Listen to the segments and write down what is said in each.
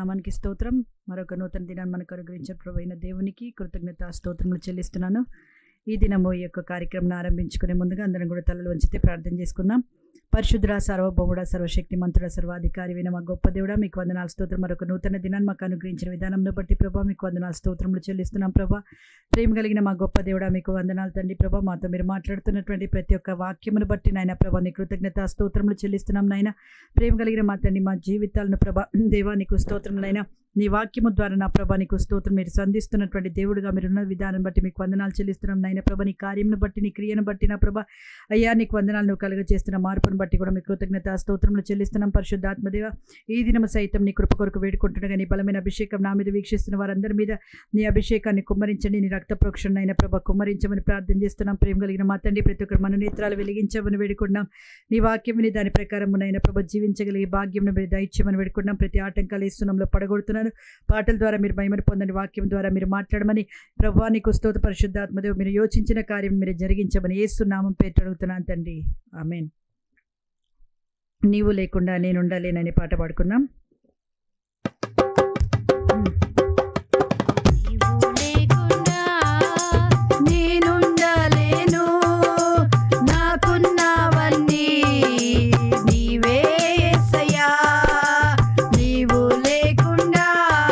నామానికి స్తోత్రం మరొక నూతన దినాన్ని మనకు అనుగ్రహించిన ప్రభు దేవునికి కృతజ్ఞత స్తోత్రములు చెల్లిస్తున్నాను ఈ దినము ఈ యొక్క కార్యక్రమం ఆరంభించుకునే ముందుగా అందరం కూడా తలలు వంచితే ప్రార్థన చేసుకుందాం పరిశుద్ధ సర్వభౌముడ సర్వశక్తి మంత్రుడ సర్వాధికారి విన మా గొప్ప దేవుడా మీకు వందనాలు స్తోత్రం మరొక నూతన దినాన్ని మాకు అనుగ్రహించిన విధానంలో బట్టి ప్రభా మీకు వందనాలు స్తోత్రములు చెల్లిస్తున్నాం ప్రభా ప్రేమ కలిగిన మా గొప్ప దేవుడా మీకు వందనాలు తండ్రి ప్రభా మాతో మీరు మాట్లాడుతున్నటువంటి ప్రతి ఒక్క వాక్యమును బట్టి నాయన ప్రభా నీ కృతజ్ఞత స్తోత్రములు చెల్లిస్తున్నాం నాయన ప్రేమ కలిగిన మా తండ్రి మా జీవితాలను ప్రభా దేవా నీకు స్తోత్రములైనా నీ వాక్యము ద్వారా నా ప్రభా నీకు స్తోత్రం మీరు సంధిస్తున్నటువంటి దేవుడుగా మీరు ఉన్న విధానం బట్టి మీకు వందనాలు చెల్లిస్తున్నాం నాయన ప్రభా నీ కార్యంను బట్టి నీ క్రియను బట్టి నా ప్రభా అయ్యా నీకు వందనాలు నువ్వు కలుగ చేస్తున్న మార్పును బట్టి కూడా మీ కృతజ్ఞత స్తోత్రములు చెల్లిస్తున్నాం పరిశుద్ధాత్మదేవ ఈ దినము సైతం నీ కృప కొరకు వేడుకుంటుండగా నీ బలమైన అభిషేకం నా మీద వీక్షిస్తున్న వారందరి మీద నీ అభిషేకాన్ని కుమ్మరించండి నీ రక్త ప్రోక్షణ అయిన ప్రభ కుమ్మరించమని ప్రార్థన చేస్తున్నాం ప్రేమ కలిగిన మా తండ్రి ప్రతి ఒక్కరు మన నేత్రాలు వెలిగించమని వేడుకున్నాం నీ వాక్యం నీ దాని ప్రకారం నైనా ప్రభ జీవించగలిగే భాగ్యం మీరు దయచేయమని వేడుకున్నాం ప్రతి ఆటంకాలు ఇస్తున్నాంలో పడగొడుతున్నాను పాటల ద్వారా మీరు మహిమను పొందని వాక్యం ద్వారా మీరు మాట్లాడమని ప్రభా నీకు స్తోత పరిశుద్ధాత్మదేవ్ మీరు యోచించిన కార్యం మీరు జరిగించమని ఏస్తున్నామం పేరు అడుగుతున్నాను తండ్రి ఆమెన్ నీవు లేకుండా నేను ఉండలేనని పాట పాడుకుందాం నీవు లేకుండా నేనుండలేను నాకున్నవన్నీ నీవే యేసయ్యా నీవు లేకుండా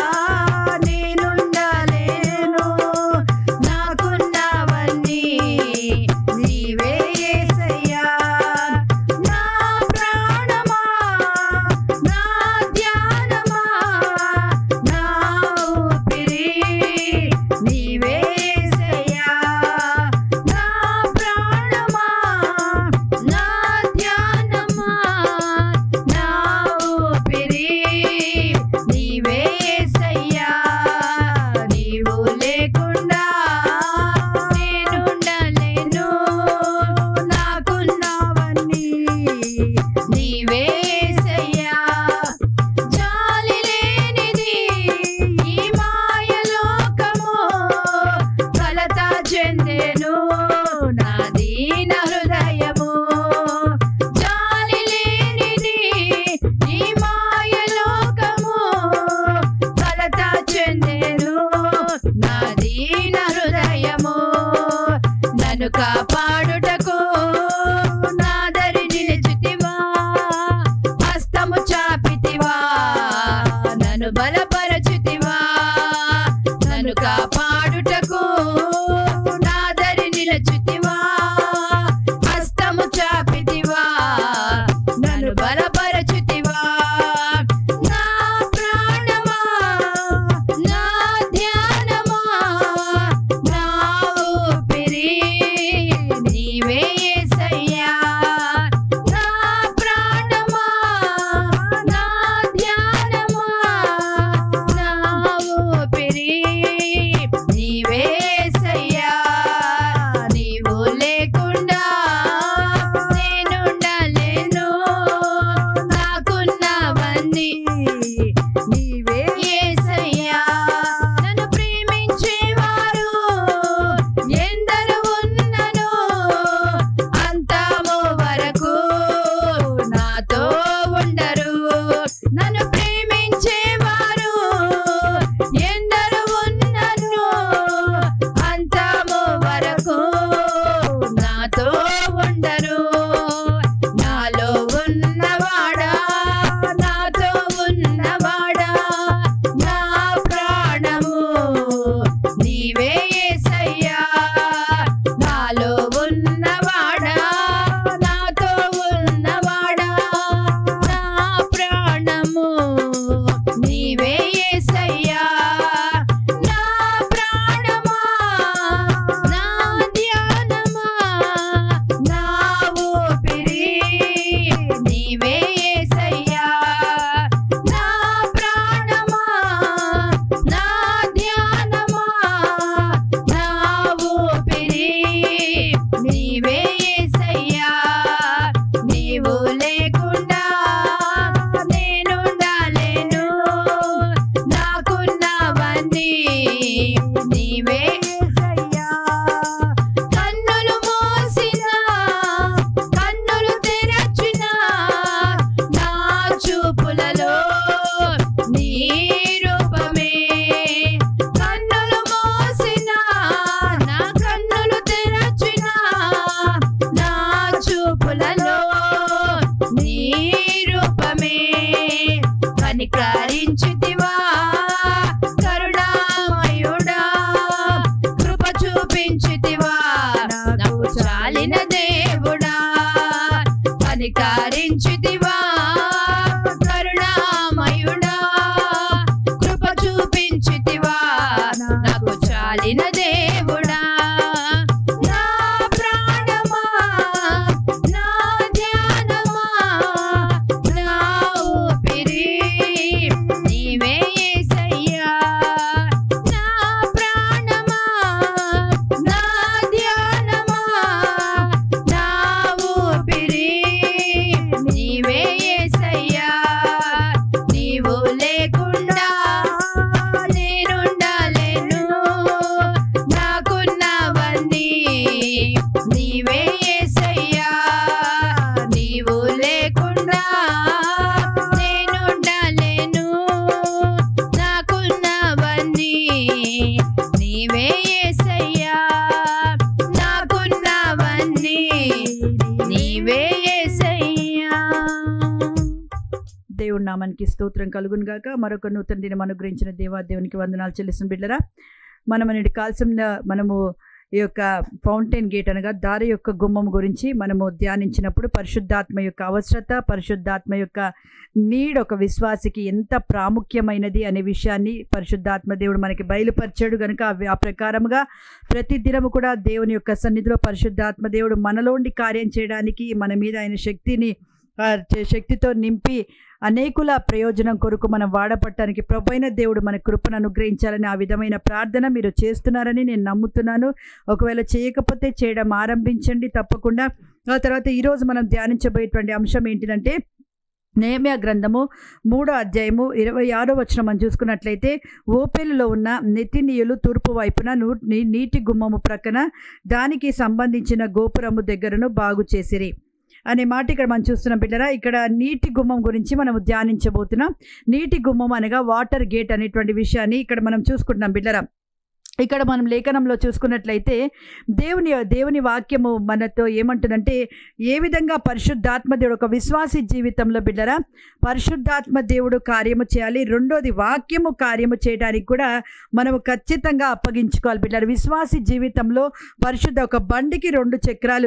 నేనుండలేను నాకున్నవన్నీ నీవే యేసయ్యా నా ప్రాణమా నా ధ్యానమా నా ఊపిరి నీవే యేసయ్యా నా ప్రాణమా నా ధ్యానమా నా ఊపిరి నీవే యేసయ్యా నీవు లేకుండా నేనుండలేను నాకున్నవన్నీ నీవే యేసయ్యా జాలి లేనిది ఈ మాయలోకము కలత చెందెను నా దీన హృదయము జాలి లేనిది ఈ మాయలోకము కలత చెందెను నా దీన హృదయము నన్ను కాపాడుటకు నా దరి నిలిచితివా హస్తము చాపితివా నన్ను బలపరచుతివా నన్ను కాపాడుటకు నా దరి నిలచుతివా హస్తము చాపితివా నన్ను బలపరచుతివా నా ప్రాణమా నా ధ్యానమా నా ఊపిరి నీవే యేసయ్యా నా ప్రాణమా నా ధ్యానమా నా ఊపిరి నీవే యేసయ్యా నీవు లేకుండా నేనుండలేను నాకున్నవన్నీ నీవే యేసయ్యా నన్ను ప్రేమించేవారు ఎందరు ఉన్నను అంతము వరకు నాతో ఉండరు నన్ను ప్రేమించేవారు ఎందరు ఉన్నను అంతము వరకు నాతో ఉండరు నాలో ఉన్నవాడా నాతో ఉన్నవాడా నా ప్రాణము నీవే యేసయ్యా నాలో ఉన్నవాడా నాతో ఉన్నవాడా నా ప్రాణము నీవే యేసయ్యా నా ప్రాణమా నా ధ్యానమా నా ఊపిరి నీవే యేసయ్యా నా ప్రాణమా నా ధ్యానమా నా ఊపిరి నీవే యేసయ్యా నీవు లేకుండా నేనుండలేను నాకున్నవన్నీ నీవే యేసయ్యా కన్నులు మోసిన కన్నులు తెరచిన నా చూపులలో నీ దేవునికి స్తోత్రం కలుగును గాక మరొక నూతన దినం అనుగ్రహించిన దేవా దేవునికి వందనాలు చెల్లిసిన బిడ్డరా మనం అనేది కాల్సిన మనము ఈ యొక్క ఫౌంటైన్ గేట్ అనగా దారి యొక్క గుమ్మం గురించి మనము ధ్యానించినప్పుడు పరిశుద్ధాత్మ యొక్క అవసరత పరిశుద్ధాత్మ యొక్క నీడ్ ఒక విశ్వాసికి ఎంత ప్రాముఖ్యమైనది అనే విషయాన్ని పరిశుద్ధాత్మ దేవుడు మనకి బయలుపరిచాడు కనుక అవి ఆ ప్రకారముగా ప్రతి దినము కూడా దేవుని యొక్క సన్నిధిలో పరిశుద్ధాత్మ దేవుడు మనలోండి కార్యం చేయడానికి మన మీద ఆయన శక్తిని ఆ, చే- శక్తితో నింపి అనేకుల ప్రయోజనం కొరకు మనం వాడపట్టడానికి ప్రభైన దేవుడు మన కృపను అనుగ్రహించాలని ఆ విధమైన ప్రార్థన మీరు చేస్తున్నారని నేను నమ్ముతున్నాను ఒకవేళ చేయకపోతే చేయడం ఆరంభించండి తప్పకుండా ఆ తర్వాత ఈరోజు మనం ధ్యానించబోయేటువంటి అంశం ఏంటిదంటే నేమ్యా గ్రంథము మూడో అధ్యాయము ఇరవై ఆరో వచనం మనం చూసుకున్నట్లయితే ఓపెలులో ఉన్న నెతినీయులు తూర్పు వైపున నూ- నీ- నీటి గుమ్మము ప్రక్కన దానికి సంబంధించిన గోపురము దగ్గరను బాగు చేసిరి అనే మాట ఇక్కడ మనం చూస్తున్నాం బిడ్డరా ఇక్కడ నీటి గుమ్మం గురించి మనం ధ్యానించబోతున్నాం నీటి గుమ్మం అనగా వాటర్ గేట్ అనేటువంటి విషయాన్ని ఇక్కడ మనం చూసుకుంటున్నాం బిడ్డరా ఇక్కడ మనం లేఖనంలో చూసుకున్నట్లయితే దేవుని దేవుని వాక్యము మనతో ఏమంటుందంటే ఏ విధంగా పరిశుద్ధాత్మ దేవుడు ఒక విశ్వాసి జీవితంలో బిడ్డరా పరిశుద్ధాత్మ దేవుడు కార్యము చేయాలి రెండోది వాక్యము కార్యము చేయడానికి కూడా మనము ఖచ్చితంగా అప్పగించుకోవాలి బిడ్డరా విశ్వాసి జీవితంలో పరిశుద్ధ ఒక బండికి రెండు చక్రాలు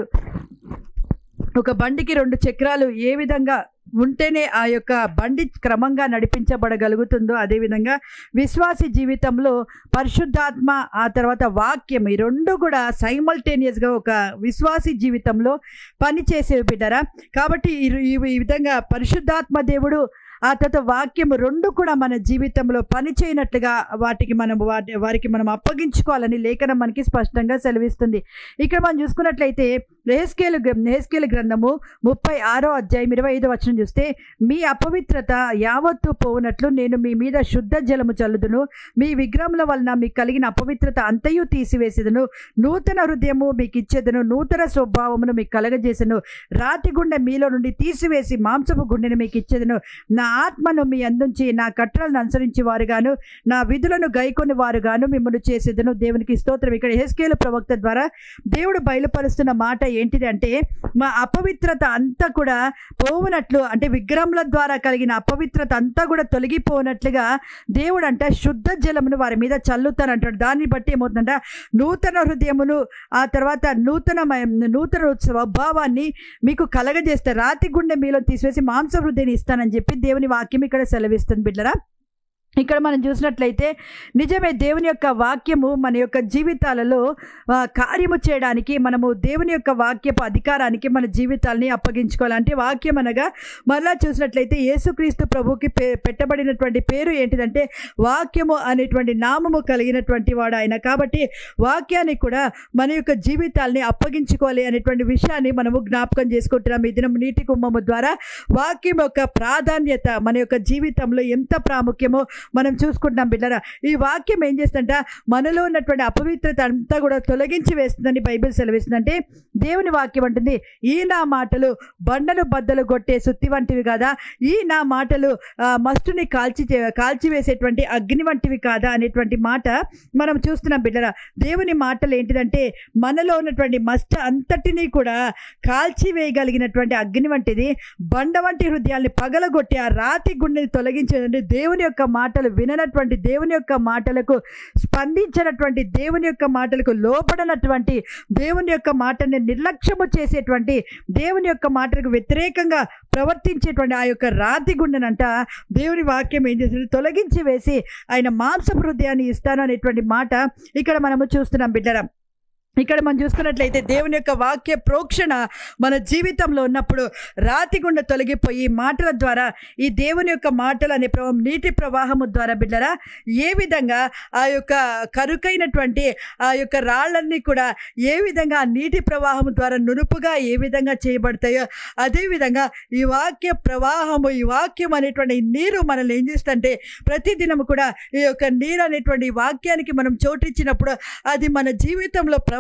ఒక బండికి రెండు చక్రాలు ఏ విధంగా ఉంటేనే ఆ యొక్క బండి క్రమంగా నడిపించబడగలుగుతుందో అదేవిధంగా విశ్వాసి జీవితంలో పరిశుద్ధాత్మ ఆ తర్వాత వాక్యం ఈ రెండు కూడా సైమల్టేనియస్గా ఒక విశ్వాసి జీవితంలో పనిచేసేవి బిడ్డరా కాబట్టి ఈ- ఈ ఈ విధంగా పరిశుద్ధాత్మ దేవుడు ఆ తర్వాత వాక్యం రెండు కూడా మన జీవితంలో పని చేయనట్లుగా వాటికి మనం వాటి వారికి మనం అప్పగించుకోవాలని లేఖనం మనకి స్పష్టంగా సెలవిస్తుంది ఇక్కడ మనం చూసుకున్నట్లయితే హెస్కేలు హెస్కేలు గ్రంథము ముప్పై ఆరో అధ్యాయం ఇరవై ఐదో వచనం చూస్తే మీ అపవిత్రత యావత్తు పోవునట్లు నేను మీ మీద శుద్ధ జలము చల్లుదును మీ విగ్రహముల వలన మీకు కలిగిన అపవిత్రత అంతయు తీసివేసేదను నూతన హృదయము మీకు ఇచ్చేదను నూతన స్వభావమును మీకు కలగజేసను రాతి గుండె మీలో నుండి తీసివేసి మాంసపు గుండెను మీకు ఇచ్చేదను నా ఆత్మను మీ అందుంచి నా కట్టలను అనుసరించి వారుగాను నా విధులను గైకొని వారుగాను మిమ్మల్ని చేసేదను దేవునికి స్తోత్రం ఇక్కడ హెస్కేలు ప్రవక్త ద్వారా దేవుడు బయలుపరుస్తున్న మాట ఏంటిది అంటే మా అపవిత్రత అంతా కూడా పోవునట్లు అంటే విగ్రహముల ద్వారా కలిగిన అపవిత్రత అంతా కూడా తొలగిపోనట్లుగా దేవుడు అంట శుద్ధ జలమును వారి మీద చల్లుతానంటాడు దాన్ని బట్టి ఏమవుతుందంట నూతన హృదయమును ఆ తర్వాత నూతన నూతన స్వభావాన్ని మీకు కలగజేస్తే రాతి గుండె మీలో తీసివేసి మాంస హృదయాన్ని ఇస్తానని చెప్పి దేవుని వాక్యం ఇక్కడ సెలవిస్తుంది బిడ్డరా ఇక్కడ మనం చూసినట్లయితే నిజమే దేవుని యొక్క వాక్యము మన యొక్క జీవితాలలో ఆ, కార్యము చేయడానికి మనము దేవుని యొక్క వాక్యపు అధికారానికి మన జీవితాలని అప్పగించుకోవాలి అంటే వాక్యం అనగా మరలా చూసినట్లయితే యేసుక్రీస్తు ప్రభుకి పే పెట్టబడినటువంటి పేరు ఏంటిదంటే వాక్యము అనేటువంటి నామము కలిగినటువంటి వాడు ఆయన కాబట్టి వాక్యాన్ని కూడా మన యొక్క జీవితాల్ని అప్పగించుకోవాలి అనేటువంటి విషయాన్ని మనము జ్ఞాపకం చేసుకుంటున్నాం ఈ దినం నీటి కుంభము ద్వారా వాక్యం యొక్క ప్రాధాన్యత మన యొక్క జీవితంలో ఎంత ప్రాముఖ్యమో మనం చూసుకుంటున్నాం బిడ్డరా ఈ వాక్యం ఏం చేస్తుందంట మనలో ఉన్నటువంటి అపవిత్రత అంతా కూడా తొలగించి వేస్తుందని బైబిల్ సెలవిస్తుందంటే దేవుని వాక్యం అంటుంది ఈ నా మాటలు బండలు బద్దలు కొట్టే సుత్తి వంటివి కాదా ఈ నా మాటలు ఆ, మస్టుని కాల్చి కాల్చివేసేటువంటి అగ్ని వంటివి కాదా అనేటువంటి మాట మనం చూస్తున్నాం బిడ్డరా దేవుని మాటలు ఏంటిదంటే మనలో ఉన్నటువంటి మస్ట్ అంతటినీ కూడా కాల్చివేయగలిగినటువంటి అగ్ని వంటిది బండ వంటి హృదయాల్ని పగలగొట్టి ఆ రాతి గుండెని తొలగించేదంటే దేవుని యొక్క మాటలు విననటువంటి దేవుని యొక్క మాటలకు స్పందించినటువంటి దేవుని యొక్క మాటలకు లోపడనటువంటి దేవుని యొక్క మాటని నిర్లక్ష్యము చేసేటువంటి దేవుని యొక్క మాటలకు వ్యతిరేకంగా ప్రవర్తించేటువంటి ఆ యొక్క రాతి గుండెనంట దేవుని వాక్యం ఏం చేస్తుంది తొలగించి వేసి ఆయన మాంస హృదయాన్ని ఇస్తాను అనేటువంటి మాట ఇక్కడ మనము చూస్తున్నాం బిడ్డరా ఇక్కడ మనం చూసుకున్నట్లయితే దేవుని యొక్క వాక్య ప్రోక్షణ మన జీవితంలో ఉన్నప్పుడు రాతి గుండె తొలగిపోయి మాటల ద్వారా ఈ దేవుని యొక్క మాటలు అనే ప్రవాహం నీటి ప్రవాహము ద్వారా బిడ్డరా ఏ విధంగా ఆ యొక్క కరుకైనటువంటి ఆ యొక్క రాళ్ళన్నీ కూడా ఏ విధంగా ఆ నీటి ప్రవాహము ద్వారా నునుపుగా ఏ విధంగా చేయబడతాయో అదేవిధంగా ఈ వాక్య ప్రవాహము ఈ వాక్యం అనేటువంటి ఈ నీరు మనల్ని ఏం చేస్తుంటే ప్రతిదినము కూడా ఈ యొక్క నీరు అనేటువంటి ఈ వాక్యానికి మనం చోటిచ్చినప్పుడు అది మన జీవితంలో ప్రవ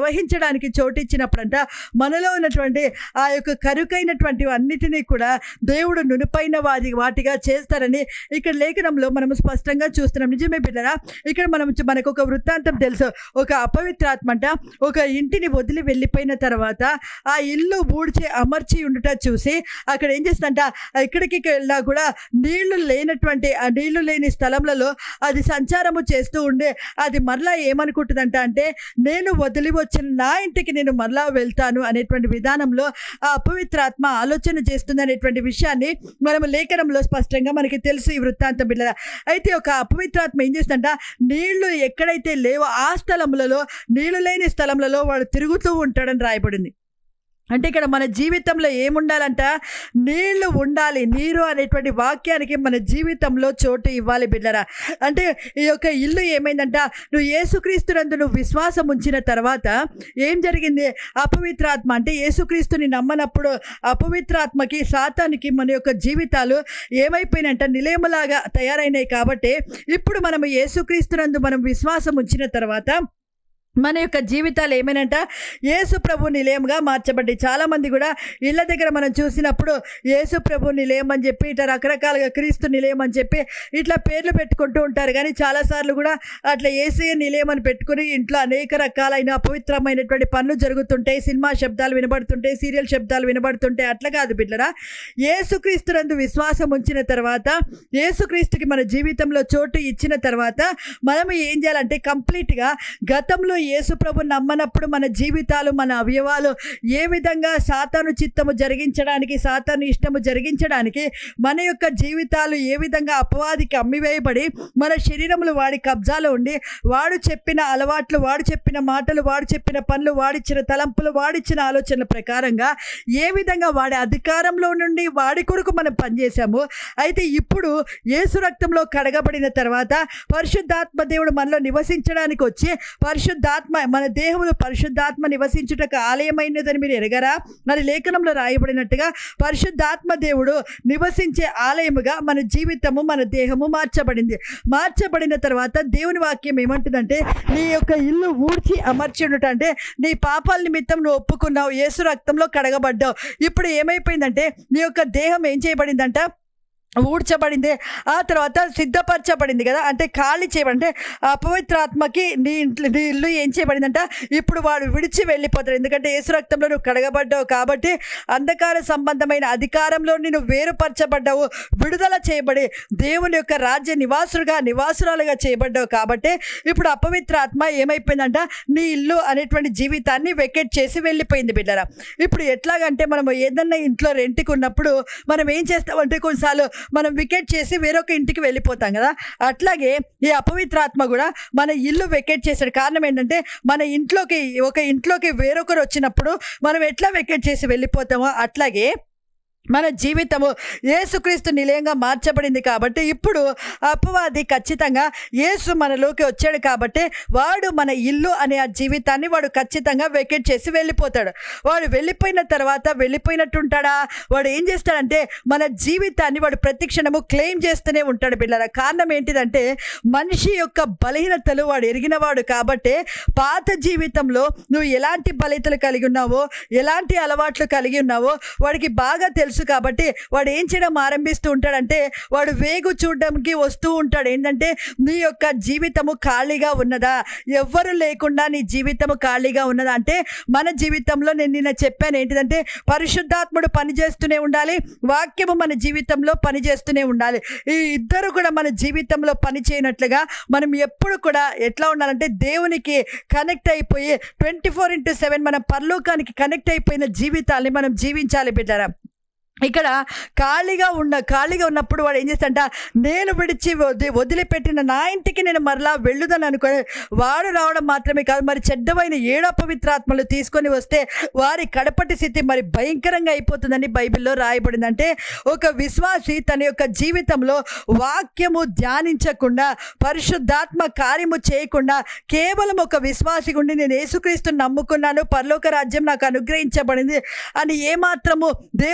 ప్రవహించడానికి చోటిచ్చినప్పుడంట మనలో ఉన్నటువంటి ఆ యొక్క కరుకైనటువంటి అన్నిటినీ కూడా దేవుడు నునుపైన వాటి వాటిగా చేస్తారని ఇక్కడ లేఖనంలో మనం స్పష్టంగా చూస్తున్నాం నిజమే బిడ్డరా ఇక్కడ మనం చు- మనకు ఒక వృత్తాంతం తెలుసు ఒక అపవిత్రాత్మ అంట ఒక ఇంటిని వదిలి వెళ్ళిపోయిన తర్వాత ఆ ఇల్లు ఊడ్చి అమర్చి ఉండుట చూసి అక్కడ ఏం చేస్తుందంట ఎక్కడికి వెళ్ళినా కూడా నీళ్లు లేనటువంటి ఆ నీళ్లు లేని స్థలంలో అది సంచారము చేస్తూ ఉండే అది మరలా ఏమనుకుంటుందంట అంటే నేను వదిలి వచ్చిన నా ఇంటికి నేను మరలా వెళ్తాను అనేటువంటి విధానంలో ఆ అపవిత్రాత్మ ఆలోచన చేస్తుంది అనేటువంటి విషయాన్ని మనం లేఖనంలో స్పష్టంగా మనకి తెలుసు ఈ వృత్తాంతం పిల్లల అయితే ఒక అపవిత్రాత్మ ఏం చేస్తుందంట నీళ్లు ఎక్కడైతే లేవో ఆ స్థలములలో నీళ్లు లేని స్థలములలో వాడు తిరుగుతూ ఉంటాడని రాయబడింది అంటే ఇక్కడ మన జీవితంలో ఏముండాలంట నీళ్లు ఉండాలి నీరు అనేటువంటి వాక్యానికి మన జీవితంలో చోటు ఇవ్వాలి బిడ్డరా అంటే ఈ యొక్క ఇల్లు ఏమైందంట నువ్వు యేసుక్రీస్తునందు నువ్వు విశ్వాసం ఉంచిన తర్వాత ఏం జరిగింది అపవిత్రాత్మ అంటే యేసుక్రీస్తుని నమ్మనప్పుడు అపవిత్రాత్మకి సాతానికి మన యొక్క జీవితాలు ఏమైపోయినంట నిలయములాగా తయారైనాయి కాబట్టి ఇప్పుడు మనం యేసుక్రీస్తునందు మనం విశ్వాసం ఉంచిన తర్వాత మన యొక్క జీవితాలు ఏమైనంట యేసు ప్రభు నిలయంగా మార్చబడ్డాయి చాలామంది కూడా ఇళ్ళ దగ్గర మనం చూసినప్పుడు యేసు ప్రభు నిలయం అని చెప్పి ఇట్లా రకరకాలుగా క్రీస్తు నిలయం అని చెప్పి ఇట్లా పేర్లు పెట్టుకుంటూ ఉంటారు కానీ చాలాసార్లు కూడా అట్లా ఏసీ నిలయం అని పెట్టుకుని ఇంట్లో అనేక రకాలైన అపవిత్రమైనటువంటి పనులు జరుగుతుంటాయి సినిమా శబ్దాలు వినబడుతుంటాయి సీరియల్ శబ్దాలు వినబడుతుంటాయి అట్లా కాదు బిడ్డరా యేసుక్రీస్తునందు విశ్వాసం ఉంచిన తర్వాత యేసుక్రీస్తుకి మన జీవితంలో చోటు ఇచ్చిన తర్వాత మనం ఏం చేయాలంటే కంప్లీట్గా గతంలో యేసుప్రభు నమ్మనప్పుడు మన జీవితాలు మన అవయవాలు ఏ విధంగా సాతాను చిత్తము జరిగించడానికి సాతాను ఇష్టము జరిగించడానికి మన యొక్క జీవితాలు ఏ విధంగా అపవాదికి అమ్మివేయబడి మన శరీరములు వాడి కబ్జాలో ఉండి వాడు చెప్పిన అలవాట్లు వాడు చెప్పిన మాటలు వాడు చెప్పిన పనులు వాడిచ్చిన తలంపులు వాడిచ్చిన ఆలోచనల ప్రకారంగా ఏ విధంగా వాడి అధికారంలో నుండి వాడి కొరకు మనం పనిచేసాము అయితే ఇప్పుడు యేసు రక్తంలో కడగబడిన తర్వాత పరిశుద్ధాత్మ దేవుడు మనలో నివసించడానికి వచ్చి పరిశుద్ధాత్మ మన దేహంలో పరిశుద్ధాత్మ నివసించుటకు ఆలయమైనదని మీరు ఎరగరా మరి లేఖనంలో రాయబడినట్టుగా పరిశుద్ధాత్మ దేవుడు నివసించే ఆలయముగా మన జీవితము మన దేహము మార్చబడింది మార్చబడిన తర్వాత దేవుని వాక్యం ఏమంటుందంటే నీ యొక్క ఇల్లు ఊడ్చి అమర్చుండుట అంటే నీ పాపాల నిమిత్తం నువ్వు ఒప్పుకున్నావు యేసు రక్తంలో కడగబడ్డావు ఇప్పుడు ఏమైపోయిందంటే నీ యొక్క దేహం ఏం చేయబడిందంట ఊడ్చబడింది ఆ తర్వాత సిద్ధపరచబడింది కదా అంటే ఖాళీ చేయబడి అపవిత్రాత్మకి నీ ఇంట్లో నీ ఇల్లు ఏం చేయబడిందంట ఇప్పుడు వాడు విడిచి వెళ్ళిపోతాడు ఎందుకంటే యేసు రక్తంలో నువ్వు కడగబడ్డావు కాబట్టి అంధకార సంబంధమైన అధికారంలో నువ్వు వేరుపరచబడ్డావు విడుదల చేయబడి దేవుని యొక్క రాజ్య నివాసులుగా నివాసురాలుగా చేయబడ్డావు కాబట్టి ఇప్పుడు అపవిత్రాత్మ ఏమైపోయిందంట నీ ఇల్లు అనేటువంటి జీవితాన్ని వెకెట్ చేసి వెళ్ళిపోయింది బిడ్డరా ఇప్పుడు ఎట్లాగంటే మనం ఏదన్నా ఇంట్లో రెంట్కి ఉన్నప్పుడు మనం ఏం చేస్తామంటే కొన్నిసార్లు మనం వికెట్ చేసి వేరొక ఇంటికి వెళ్ళిపోతాం కదా అట్లాగే ఈ అపవిత్రాత్మ కూడా మన ఇల్లు వెకెట్ చేసాడు కారణం ఏంటంటే మన ఇంట్లోకి ఒక ఇంట్లోకి వేరొకరు వచ్చినప్పుడు మనం ఎట్లా వెకెట్ చేసి వెళ్ళిపోతామో అట్లాగే మన జీవితము యేసుక్రీస్తు నిలయంగా మార్చబడింది కాబట్టి ఇప్పుడు అపవాది ఖచ్చితంగా యేసు మనలోకి వచ్చాడు కాబట్టి వాడు మన ఇల్లు అనే ఆ జీవితాన్ని వాడు ఖచ్చితంగా వెకెట్ చేసి వెళ్ళిపోతాడు వాడు వెళ్ళిపోయిన తర్వాత వెళ్ళిపోయినట్టు ఉంటాడా వాడు ఏం చేస్తాడంటే మన జీవితాన్ని వాడు ప్రతి క్షణము క్లెయిమ్ చేస్తూనే ఉంటాడు పిల్లల కారణం ఏంటిదంటే మనిషి యొక్క బలహీనతలు వాడు ఎరిగినవాడు కాబట్టి పాత జీవితంలో నువ్వు ఎలాంటి బలహీనతలు కలిగి ఉన్నావో ఎలాంటి అలవాట్లు కలిగి ఉన్నావో వాడికి బాగా తెలుసు కాబట్టి వాడు ఏం చేయడం ఆరంభిస్తూ ఉంటాడంటే వాడు వేగు చూడడానికి వస్తూ ఉంటాడు ఏంటంటే నీ యొక్క జీవితము ఖాళీగా ఉన్నదా ఎవ్వరు లేకుండా నీ జీవితము ఖాళీగా ఉన్నదా అంటే మన జీవితంలో నేను నిన్న చెప్పాను ఏంటిదంటే పరిశుద్ధాత్ముడు పనిచేస్తూనే ఉండాలి వాక్యము మన జీవితంలో పనిచేస్తూనే ఉండాలి ఈ ఇద్దరు కూడా మన జీవితంలో పని చేయనట్లుగా మనం ఎప్పుడు కూడా ఎట్లా ఉండాలంటే దేవునికి కనెక్ట్ అయిపోయి ట్వంటీ ఫోర్ ఇంటూ సెవెన్ మన పరలోకానికి కనెక్ట్ అయిపోయిన జీవితాల్ని మనం జీవించాలి బిడ్డరా ఇక్కడ ఖాళీగా ఉన్న ఖాళీగా ఉన్నప్పుడు వాడు ఏం చేస్తాడంట నేను విడిచి వది వదిలిపెట్టిన నా ఇంటికి నేను మరలా వెళ్ళుదని అనుకొని వాడు రావడం మాత్రమే కాదు మరి చెడ్డమైన ఏడు అపవిత్రాత్మలు తీసుకొని వస్తే వారి కడపటి స్థితి మరి భయంకరంగా అయిపోతుందని బైబిల్లో రాయబడింది అంటే ఒక విశ్వాసి తన యొక్క జీవితంలో వాక్యము ధ్యానించకుండా పరిశుద్ధాత్మ కార్యము చేయకుండా కేవలం ఒక విశ్వాసి గుండి నేను యేసుక్రీస్తుని నమ్ముకున్నాను పరలోక రాజ్యం నాకు అనుగ్రహించబడింది అని ఏమాత్రము దేవుని సందులో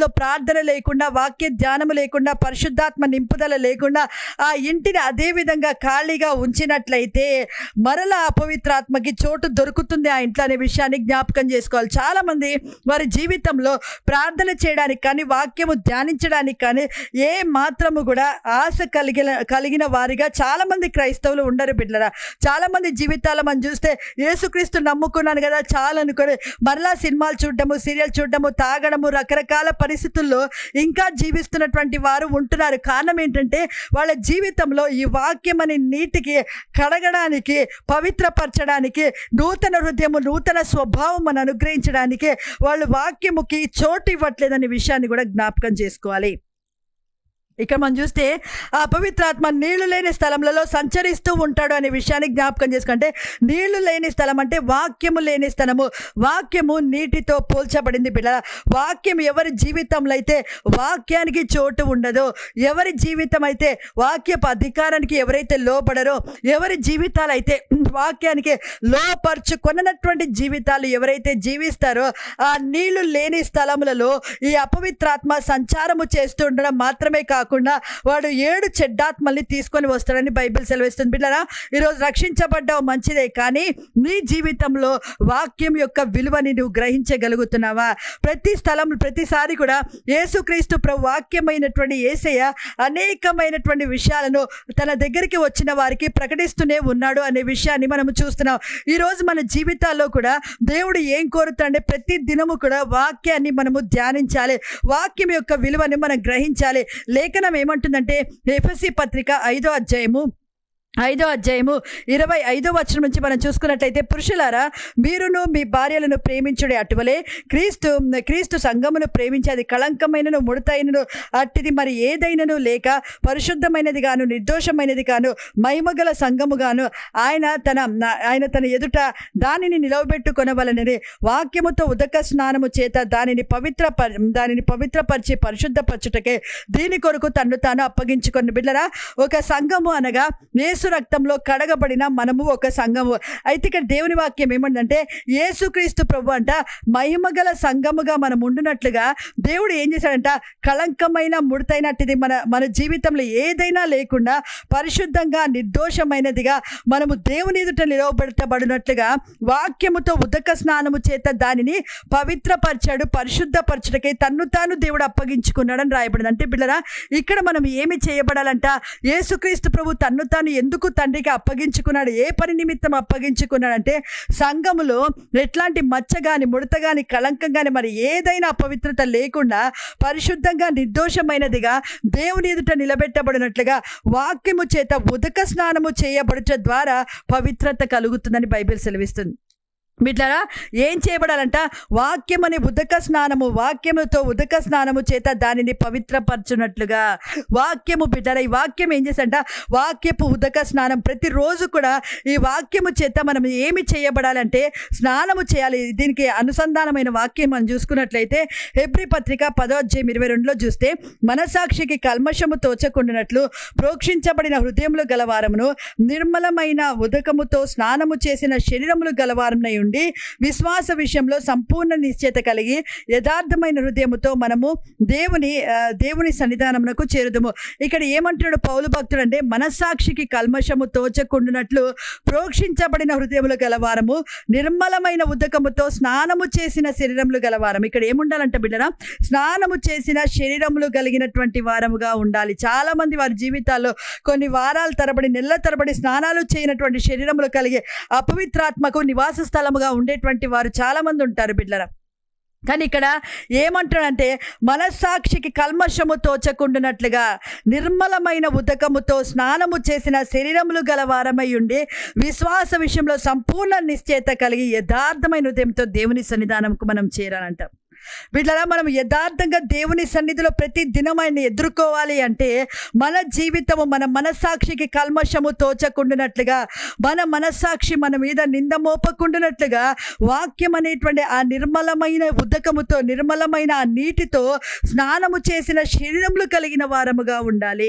ప్రార్థన లేకుండా వాక్య ధ్యానము లేకుండా పరిశుద్ధాత్మ నింపుదల లేకుండా ఆ ఇంటిని అదే విధంగా ఖాళీగా ఉంచినట్లయితే మరలా అపవిత్రాత్మకి చోటు దొరుకుతుంది ఆ ఇంట్లో అనే విషయాన్ని జ్ఞాపకం చేసుకోవాలి చాలామంది వారి జీవితంలో ప్రార్థన చేయడానికి కానీ వాక్యము ధ్యానించడానికి కానీ ఏ మాత్రము కూడా ఆశ కలిగిన కలిగిన వారిగా చాలామంది క్రైస్తవులు ఉండరు బిడ్డరా చాలామంది జీవితాలు మనం చూస్తే యేసుక్రీస్తు నమ్ముకున్నాను కదా చాలా అనుకొని మరలా సినిమాలు చూడటము సీరియల్ చూడటము తాగడము రకరకాల పరిస్థితుల్లో ఇంకా జీవిస్తున్నటువంటి వారు ఉంటున్నారు కారణం ఏంటంటే వాళ్ళ జీవితంలో ఈ వాక్యం అనే నీటికి కడగడానికి పవిత్రపరచడానికి నూతన హృదయము నూతన స్వభావం అని అనుగ్రహించడానికి వాళ్ళు వాక్యముకి చోటు ఇవ్వట్లేదనే విషయాన్ని కూడా జ్ఞాపకం చేసుకోవాలి ఇక్కడ మనం చూస్తే ఆ పవిత్రాత్మ నీళ్లు లేని స్థలంలో సంచరిస్తూ ఉంటాడు అనే విషయాన్ని జ్ఞాపకం చేసుకుంటే నీళ్లు లేని స్థలం అంటే వాక్యము లేని స్థలము వాక్యము నీటితో పోల్చబడింది బిడ్డ వాక్యం ఎవరి జీవితంలో అయితే వాక్యానికి చోటు ఉండదో ఎవరి జీవితం అయితే వాక్యపు అధికారానికి ఎవరైతే లోపడరో ఎవరి జీవితాలు అయితే వాక్యానికి లోపరుచుకొనటువంటి జీవితాలు ఎవరైతే జీవిస్తారో ఆ నీళ్లు లేని స్థలములలో ఈ అపవిత్రాత్మ సంచారము చేస్తూ ఉండడం మాత్రమే కాకుండా వాడు ఏడు చెడ్డాత్మల్ని తీసుకొని వస్తాడని బైబిల్ సెలవిస్తుంది బిడ్డరా ఈరోజు రక్షించబడ్డావు మంచిదే కానీ నీ జీవితంలో వాక్యం యొక్క విలువని నువ్వు గ్రహించగలుగుతున్నావా ప్రతి స్థలం ప్రతిసారి కూడా యేసుక్రీస్తు ప్రభు వాక్యమైనటువంటి ఏసయ్య అనేకమైనటువంటి విషయాలను తన దగ్గరికి వచ్చిన వారికి ప్రకటిస్తూనే ఉన్నాడు అనే విషయాన్ని మనం చూస్తున్నాం ఈరోజు మన జీవితాల్లో కూడా దేవుడు ఏం కోరుతాడంటే ప్రతి దినము కూడా వాక్యాన్ని మనము ధ్యానించాలి వాక్యం యొక్క విలువని మనం గ్రహించాలి లేఖనం ఏమంటుందంటే ఎఫ్ఎస్సి పత్రిక ఐదో అధ్యాయము ఐదో అధ్యాయము ఇరవై ఐదో వచనం నుంచి మనం చూసుకున్నట్లయితే పురుషులారా మీరును మీ భార్యలను ప్రేమించుడే అటువలే క్రీస్తు క్రీస్తు సంఘమును ప్రేమించి అది కళంకమైనను ముడతైనను అట్టిది మరి ఏదైనను లేక పరిశుద్ధమైనది గాను నిర్దోషమైనది గాను మహిమగల సంఘము గాను ఆయన తన ఆయన తన ఎదుట దానిని నిలవబెట్టుకొనవలనని వాక్యముతో ఉదక స్నానము చేత దానిని పవిత్ర ప- దానిని పవిత్రపరిచి పరిశుద్ధపరచుటకే దీని కొరకు తన్ను తాను అప్పగించుకొని బిడ్డరా ఒక సంఘము అనగా యేసు రక్తంలో కడగబడిన మనము ఒక సంఘము అయితే ఇక్కడ దేవుని వాక్యం ఏమంటే యేసుక్రీస్తు ప్రభు అంట మహిమగల సంఘముగా మనం ఉండునట్లుగా దేవుడు ఏం చేశాడంట కళంకమైన ముడతైనట్టుది మన మన జీవితంలో ఏదైనా లేకుండా పరిశుద్ధంగా నిర్దోషమైనదిగా మనము దేవుని ఎదుట నిలవబెట్టబడినట్లుగా వాక్యముతో ఉదక స్నానము చేత దానిని పవిత్రపరచాడు పరిశుద్ధపరచుటకై తన్ను తాను దేవుడు అప్పగించుకున్నాడని రాయబడింది అంటే పిల్లరా ఇక్కడ మనం ఏమి చేయబడాలంట యేసుక్రీస్తు ప్రభు తన్ను తాను ఎందుకు తండ్రికి అప్పగించుకున్నాడు ఏ పని నిమిత్తం అప్పగించుకున్నాడంటే సంఘములో ఎట్లాంటి మచ్చ గాని ముడత గాని కళంకం గాని మరి ఏదైనా అపవిత్రత లేకుండా పరిశుద్ధంగా నిర్దోషమైనదిగా దేవుని ఎదుట నిలబెట్టబడినట్లుగా వాక్యము చేత ఉదక స్నానము చేయబడుట ద్వారా పవిత్రత కలుగుతుందని బైబిల్ సెలవిస్తుంది బిడ్డరా ఏం చేయబడాలంట వాక్యం అనే ఉదక స్నానము వాక్యముతో ఉదక స్నానము చేత దానిని పవిత్రపరచునట్లుగా వాక్యము బిడ్డరా ఈ వాక్యం ఏం చేసంట వాక్యపు ఉదక స్నానం ప్రతిరోజు కూడా ఈ వాక్యము చేత మనం ఏమి చేయబడాలంటే స్నానము చేయాలి దీనికి అనుసంధానమైన వాక్యం మనం చూసుకున్నట్లయితే హెబ్రి పత్రిక పదో అధ్యాయం ఇరవై రెండులో చూస్తే మనసాక్షికి కల్మషము తోచకుండినట్లు ప్రోక్షించబడిన హృదయములు గలవారమును నిర్మలమైన ఉదకముతో స్నానము చేసిన శరీరములు గలవారమునై ఉండి విశ్వాస విషయంలో సంపూర్ణ నిశ్చయత కలిగి యథార్థమైన హృదయముతో మనము దేవుని ఆ, దేవుని సన్నిధానమునకు చేరుదుము ఇక్కడ ఏమంటున్నాడు పౌలు భక్తుడు అంటే మనస్సాక్షికి కల్మషము తోచకుండునట్లు ప్రోక్షించబడిన హృదయములు గలవారము నిర్మలమైన ఉదకముతో స్నానము చేసిన శరీరములు గలవారం ఇక్కడ ఏముండాలంట బిడ్డరా స్నానము చేసిన శరీరములు కలిగినటువంటి వారముగా ఉండాలి చాలా మంది వారి జీవితాల్లో కొన్ని వారాల తరబడి నెలల తరబడి స్నానాలు చేయనటువంటి శరీరములు కలిగి అపవిత్రాత్మకు నివాస స్థలముగా ఉండేటువంటి వారు చాలా మంది ఉంటారు బిడ్డరా కానీ ఇక్కడ ఏమంటాడంటే మనస్సాక్షికి కల్మషము తోచకుండునట్లుగా నిర్మలమైన ఉదకముతో స్నానము చేసిన శరీరములు గల వారమై ఉండి విశ్వాస విషయంలో సంపూర్ణ నిశ్చయత కలిగి యథార్థమైన హృదయంతో దేవుని సన్నిధానంకు మనం చేరాలంట వీళ్ళరా మనం యథార్థంగా దేవుని సన్నిధిలో ప్రతి దినం ఆయన ఎదుర్కోవాలి అంటే మన జీవితము మన మనస్సాక్షికి కల్మషము తోచకుండునట్లుగా మన మనస్సాక్షి మన మీద నింద మోపకుండునట్లుగా వాక్యం అనేటువంటి ఆ నిర్మలమైన ఉదకముతో నిర్మలమైన ఆ నీటితో స్నానము చేసిన శరీరములు కలిగిన వారముగా ఉండాలి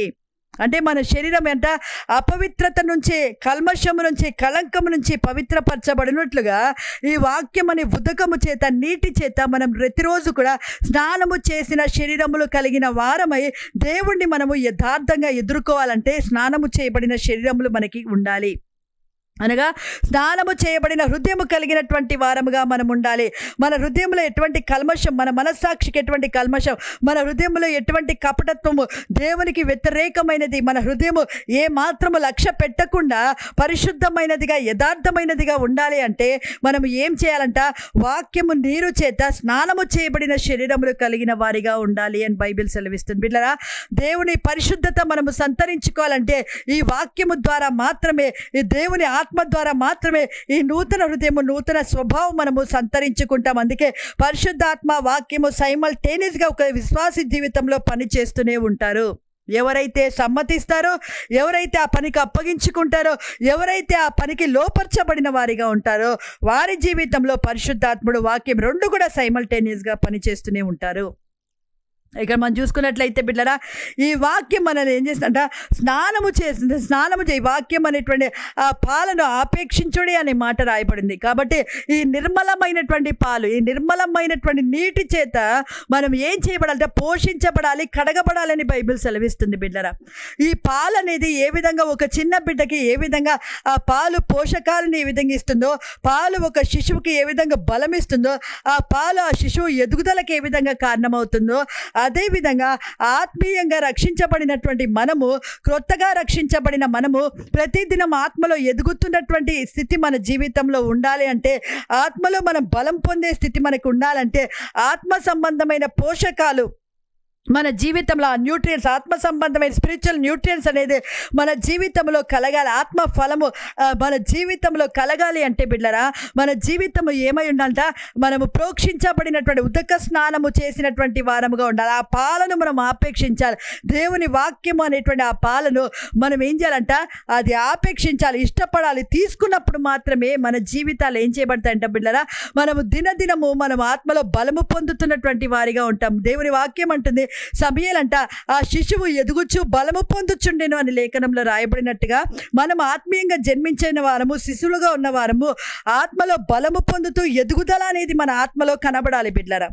అంటే మన శరీరం ఎంత అపవిత్రత నుంచి కల్మషము నుంచి కళంకము నుంచి పవిత్రపరచబడినట్లుగా ఈ వాక్యం అనే ఉదకము చేత నీటి చేత మనం ప్రతిరోజు కూడా స్నానము చేసిన శరీరములు కలిగిన వారమై దేవుణ్ణి మనము యథార్థంగా ఎదుర్కోవాలంటే స్నానము చేయబడిన శరీరములు మనకి ఉండాలి అనగా స్నానము చేయబడిన హృదయము కలిగినటువంటి వారముగా మనం ఉండాలి మన హృదయంలో ఎటువంటి కల్మషం మన మనస్సాక్షికి ఎటువంటి కల్మషం మన హృదయంలో ఎటువంటి కపటత్వము దేవునికి వ్యతిరేకమైనది మన హృదయము ఏ మాత్రము లక్ష్య పెట్టకుండా పరిశుద్ధమైనదిగా యథార్థమైనదిగా ఉండాలి అంటే మనం ఏం చేయాలంట వాక్యము నీరు చేత స్నానము చేయబడిన శరీరములు కలిగిన వారిగా ఉండాలి అని బైబిల్ సెలవిస్తుంది బిడ్డరా దేవుని పరిశుద్ధత మనము సంతరించుకోవాలంటే ఈ వాక్యము ద్వారా మాత్రమే ఈ దేవుని ఆత్మ ద్వారా మాత్రమే ఈ నూతన హృదయము నూతన స్వభావం మనము సంతరించుకుంటాం అందుకే పరిశుద్ధాత్మ వాక్యము సైమల్టేనియస్గా ఒక విశ్వాసి జీవితంలో పనిచేస్తూనే ఉంటారు ఎవరైతే సమ్మతిస్తారో ఎవరైతే ఆ పనికి అప్పగించుకుంటారో ఎవరైతే ఆ పనికి లోపరచబడిన వారిగా ఉంటారో వారి జీవితంలో పరిశుద్ధాత్ముడు వాక్యం రెండు కూడా సైమల్టేనియస్గా పనిచేస్తూనే ఉంటారు ఇక్కడ మనం చూసుకున్నట్లయితే బిడ్డరా ఈ వాక్యం మనల్ని ఏం చేస్తుందంట స్నానము చేస్తుంది స్నానము చేయి వాక్యం అనేటువంటి ఆ పాలను ఆపేక్షించుడి అనే మాట రాయబడింది కాబట్టి ఈ నిర్మలమైనటువంటి పాలు ఈ నిర్మలమైనటువంటి నీటి చేత మనం ఏం చేయబడాలంటే పోషించబడాలి కడగబడాలని బైబిల్ సెలవిస్తుంది బిడ్డరా ఈ పాలు అనేది ఏ విధంగా ఒక చిన్న బిడ్డకి ఏ విధంగా ఆ పాలు పోషకాలను ఏ విధంగా ఇస్తుందో పాలు ఒక శిశువుకి ఏ విధంగా బలం ఇస్తుందో ఆ పాలు ఆ శిశువు ఎదుగుదలకు ఏ విధంగా కారణమవుతుందో అదేవిధంగా ఆత్మీయంగా రక్షించబడినటువంటి మనము క్రొత్తగా రక్షించబడిన మనము ప్రతిదినం ఆత్మలో ఎదుగుతున్నటువంటి స్థితి మన జీవితంలో ఉండాలి అంటే ఆత్మలో మనం బలం పొందే స్థితి మనకు ఉండాలంటే ఆత్మ సంబంధమైన పోషకాలు మన జీవితంలో ఆ న్యూట్రియన్స్ ఆత్మ సంబంధమైన స్పిరిచువల్ న్యూట్రియన్స్ అనేది మన జీవితంలో కలగాలి ఆత్మ ఫలము ఆ, మన జీవితంలో కలగాలి అంటే బిడ్డరా మన జీవితము ఏమై ఉండాలంట మనము ప్రోక్షించబడినటువంటి ఉదక స్నానము చేసినటువంటి వారముగా ఉండాలి ఆ పాలను మనం ఆపేక్షించాలి దేవుని వాక్యము అనేటువంటి ఆ పాలను మనం ఏం చేయాలంట అది ఆపేక్షించాలి ఇష్టపడాలి తీసుకున్నప్పుడు మాత్రమే మన జీవితాలు ఏం చేయబడతాయంట బిడ్డరా మనము దినదినము మనం ఆత్మలో బలము పొందుతున్నటువంటి వారిగా ఉంటాం దేవుని వాక్యం అంటుంది సమయాలంట ఆ శిశువు ఎదుగుచు బలము పొందుచుండెను అని లేఖనంలో రాయబడినట్టుగా మనం ఆత్మీయంగా జన్మించిన వారము శిశువులుగా ఉన్న వారము ఆత్మలో బలము పొందుతూ ఎదుగుదల అనేది మన ఆత్మలో కనబడాలి బిడ్లరా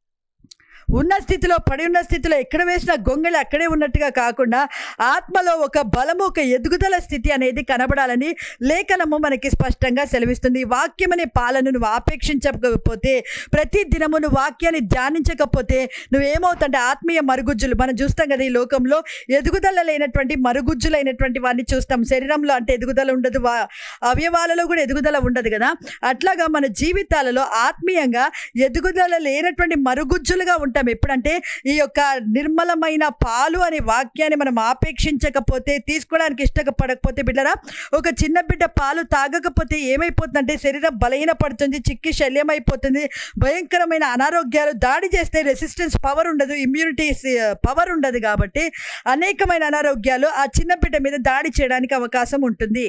ఉన్న స్థితిలో పడి ఉన్న స్థితిలో ఎక్కడ వేసిన గొంగళి అక్కడే ఉన్నట్టుగా కాకుండా ఆత్మలో ఒక బలము ఒక ఎదుగుదల స్థితి అనేది కనబడాలని లేఖనము మనకి స్పష్టంగా సెలవిస్తుంది ఈ వాక్యం అనే పాలను నువ్వు ఆపేక్షించకపోతే ప్రతి దినము నువ్వు వాక్యాన్ని ధ్యానించకపోతే నువ్వేమవుతుంటే ఆత్మీయ మరుగుజ్జులు మనం చూస్తాం కదా ఈ లోకంలో ఎదుగుదల లేనటువంటి మరుగుజ్జులైనటువంటి వారిని చూస్తాం శరీరంలో అంటే ఎదుగుదల ఉండదు వా అవయవాలలో కూడా ఎదుగుదల ఉండదు కదా అట్లాగా మన జీవితాలలో ఆత్మీయంగా ఎదుగుదల లేనటువంటి మరుగుజ్జులుగా ఉంటాం ఎప్పుడంటే ఈ యొక్క నిర్మలమైన పాలు అనే వాక్యాన్ని మనం ఆపేక్షించకపోతే తీసుకోవడానికి ఇష్టపడకపోతే బిడ్డరా ఒక చిన్న బిడ్డ పాలు తాగకపోతే ఏమైపోతుందంటే శరీరం బలహీన పడుతుంది చిక్కి శల్యం అయిపోతుంది భయంకరమైన అనారోగ్యాలు దాడి చేస్తే రెసిస్టెన్స్ పవర్ ఉండదు ఇమ్యూనిటీ పవర్ ఉండదు కాబట్టి అనేకమైన అనారోగ్యాలు ఆ చిన్న బిడ్డ మీద దాడి చేయడానికి అవకాశం ఉంటుంది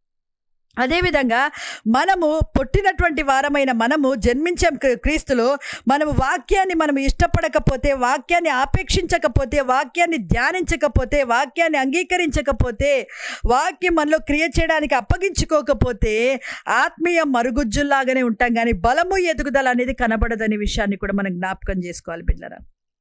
అదేవిధంగా మనము పుట్టినటువంటి వారమైన మనము జన్మించాం క్రీ- క్రీస్తులో మనము వాక్యాన్ని మనం ఇష్టపడకపోతే వాక్యాన్ని ఆపేక్షించకపోతే వాక్యాన్ని ధ్యానించకపోతే వాక్యాన్ని అంగీకరించకపోతే వాక్యం మనలో క్రియ చేయడానికి అప్పగించుకోకపోతే ఆత్మీయ మరుగుజ్జుల్లాగానే ఉంటాం కానీ బలము ఎదుగుదల అనేది కనబడదనే విషయాన్ని కూడా మనం జ్ఞాపకం చేసుకోవాలి బిడ్డరా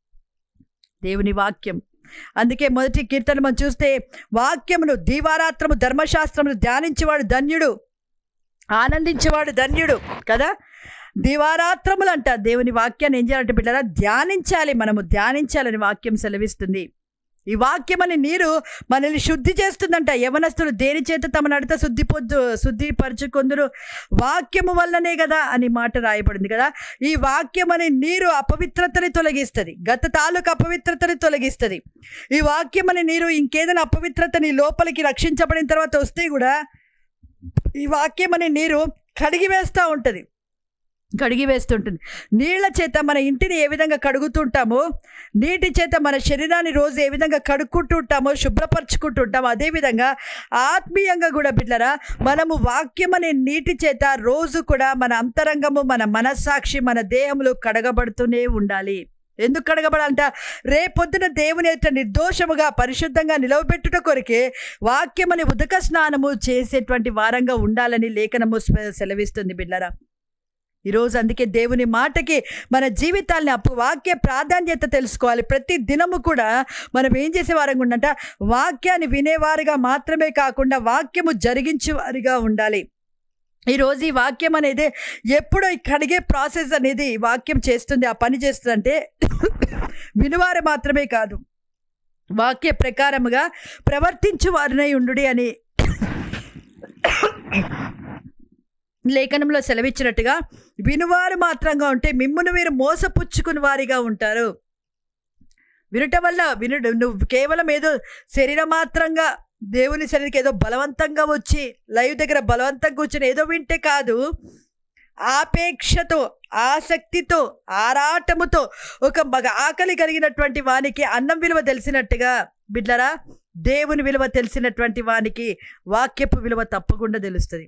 దేవుని వాక్యం అందుకే మొదటి కీర్తన మనం చూస్తే వాక్యమును దీవారాత్రము ధర్మశాస్త్రమును ధ్యానించేవాడు ధన్యుడు ఆనందించేవాడు ధన్యుడు కదా దివారాత్రములు అంట దేవుని వాక్యాన్ని ఏం చేయాలంటే బిడ్డరా ధ్యానించాలి మనము ధ్యానించాలని వాక్యం సెలవిస్తుంది ఈ వాక్యం అని నీరు మనల్ని శుద్ధి చేస్తుందంట యవనస్తులు దేని చేత తమ నడత శుద్ధి పొద్దు శుద్ధిపరచుకొందురు వాక్యము వల్లనే కదా అని మాట రాయబడింది కదా ఈ వాక్యం అనే నీరు అపవిత్రతని తొలగిస్తుంది గత తాలూకు అపవిత్రతని తొలగిస్తుంది ఈ వాక్యం అనే నీరు ఇంకేదైనా అపవిత్రతని లోపలికి రక్షించబడిన తర్వాత వస్తే కూడా ఈ వాక్యం అనే నీరు కడిగి వేస్తూ ఉంటుంది కడిగి వేస్తుంటుంది నీళ్ల చేత మన ఇంటిని ఏ విధంగా కడుగుతుంటామో నీటి చేత మన శరీరాన్ని రోజు ఏ విధంగా కడుక్కుంటూ ఉంటామో శుభ్రపరచుకుంటూ ఉంటామో అదేవిధంగా ఆత్మీయంగా కూడా బిడ్డరా మనము వాక్యం అనే నీటి చేత రోజు కూడా మన అంతరంగము మన మనస్సాక్షి మన దేహంలో కడగబడుతూనే ఉండాలి ఎందుకు కడగబడాలంట రేపొద్దున దేవుని ఎదుట నిర్దోషముగా పరిశుద్ధంగా నిలవబెట్టుట కొరకే వాక్యమని ఉదక స్నానము చేసేటువంటి వారంగా ఉండాలని లేఖనము స్వ- సెలవిస్తుంది బిడ్లరా ఈరోజు అందుకే దేవుని మాటకి మన జీవితాల్ని అప్పు వాక్య ప్రాధాన్యత తెలుసుకోవాలి ప్రతి దినము కూడా మనం ఏం చేసే వారంగా ఉండంట వాక్యాన్ని వినేవారుగా మాత్రమే కాకుండా వాక్యము జరిగించే వారిగా ఉండాలి ఈరోజు ఈ వాక్యం అనేది ఎప్పుడో ఈ కడిగే ప్రాసెస్ అనేది ఈ వాక్యం చేస్తుంది ఆ పని చేస్తుంది అంటే వినువారు మాత్రమే కాదు వాక్య ప్రకారముగా ప్రవర్తించు వారినై ఉండు అని లేఖనంలో సెలవిచ్చినట్టుగా వినువారు మాత్రంగా ఉంటే మిమ్మును మీరు మోసపుచ్చుకుని వారిగా ఉంటారు వినటం వల్ల వినడు నువ్వు కేవలం ఏదో శరీరం మాత్రంగా దేవుని శరీరకి ఏదో బలవంతంగా వచ్చి లైవ్ దగ్గర బలవంతంగా కూర్చొని ఏదో వింటే కాదు ఆపేక్షతో ఆసక్తితో ఆరాటముతో ఒక మగ ఆకలి కలిగినటువంటి వానికి అన్నం విలువ తెలిసినట్టుగా బిడ్లరా దేవుని విలువ తెలిసినటువంటి వానికి వాక్యపు విలువ తప్పకుండా తెలుస్తుంది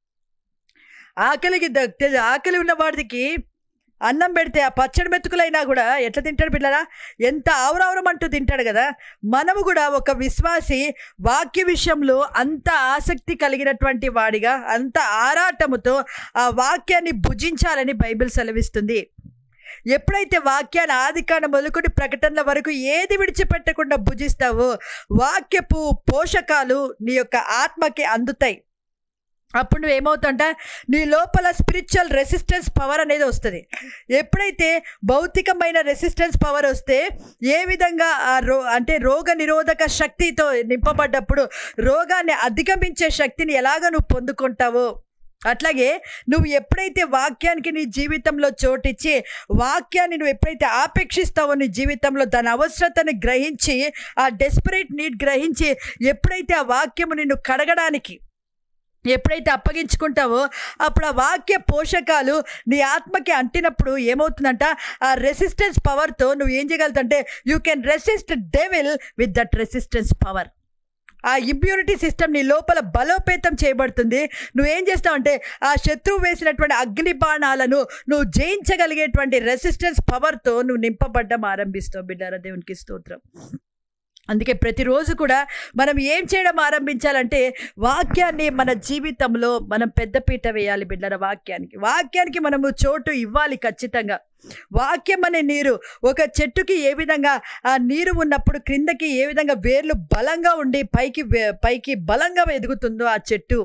ఆకలికి ద- తె- ఆకలి ఉన్న వాడికి అన్నం పెడితే ఆ పచ్చడి మెతుకులైనా కూడా ఎట్లా తింటాడు పిల్లరా ఎంత ఆవురావురం అంటూ తింటాడు కదా మనము కూడా ఒక విశ్వాసి వాక్య విషయంలో అంత ఆసక్తి కలిగినటువంటి వాడిగా అంత ఆరాటముతో ఆ వాక్యాన్ని భుజించాలని బైబిల్ సెలవిస్తుంది ఎప్పుడైతే వాక్యాన్ని ఆదికాండం మొదలుకొని ప్రకటనల వరకు ఏది విడిచిపెట్టకుండా భుజిస్తావో వాక్యపు పోషకాలు నీ యొక్క ఆత్మకి అందుతాయి అప్పుడు నువ్వు ఏమవుతుంట నీ లోపల స్పిరిచువల్ రెసిస్టెన్స్ పవర్ అనేది వస్తుంది ఎప్పుడైతే భౌతికమైన రెసిస్టెన్స్ పవర్ వస్తే ఏ విధంగా ఆ రో అంటే రోగ నిరోధక శక్తితో నింపబడ్డప్పుడు రోగాన్ని అధిగమించే శక్తిని ఎలాగ నువ్వు పొందుకుంటావో అట్లాగే నువ్వు ఎప్పుడైతే వాక్యానికి నీ జీవితంలో చోటిచ్చి వాక్యాన్ని నువ్వు ఎప్పుడైతే ఆపేక్షిస్తావో నీ జీవితంలో దాని అవసరతని గ్రహించి ఆ డెస్పరేట్ నీడ్ గ్రహించి ఎప్పుడైతే ఆ వాక్యము నిన్ను కడగడానికి ఎప్పుడైతే అప్పగించుకుంటావో అప్పుడు ఆ వాక్య పోషకాలు నీ ఆత్మకి అంటినప్పుడు ఏమవుతుందంట ఆ రెసిస్టెన్స్ పవర్తో నువ్వు ఏం చేయగలుగుతుంటే you can resist devil with that resistance power ఆ ఇంప్యూరిటీ సిస్టమ్ నీ లోపల బలోపేతం చేయబడుతుంది నువ్వేం చేస్తావంటే ఆ శత్రువు వేసినటువంటి అగ్ని బాణాలను నువ్వు జయించగలిగేటువంటి రెసిస్టెన్స్ పవర్తో నువ్వు నింపబడ్డం ఆరంభిస్తావు బిడ్డారా దేవునికి స్తోత్రం అందుకే ప్రతిరోజు కూడా మనం ఏం చేయడం ఆరంభించాలంటే వాక్యాన్ని మన జీవితంలో మనం పెద్దపీట వేయాలి బిడ్డల వాక్యానికి వాక్యానికి మనము చోటు ఇవ్వాలి ఖచ్చితంగా వాక్యం అనే నీరు ఒక చెట్టుకి ఏ విధంగా ఆ నీరు ఉన్నప్పుడు క్రిందకి ఏ విధంగా వేర్లు బలంగా ఉండి పైకి వే- పైకి బలంగా ఎదుగుతుందో ఆ చెట్టు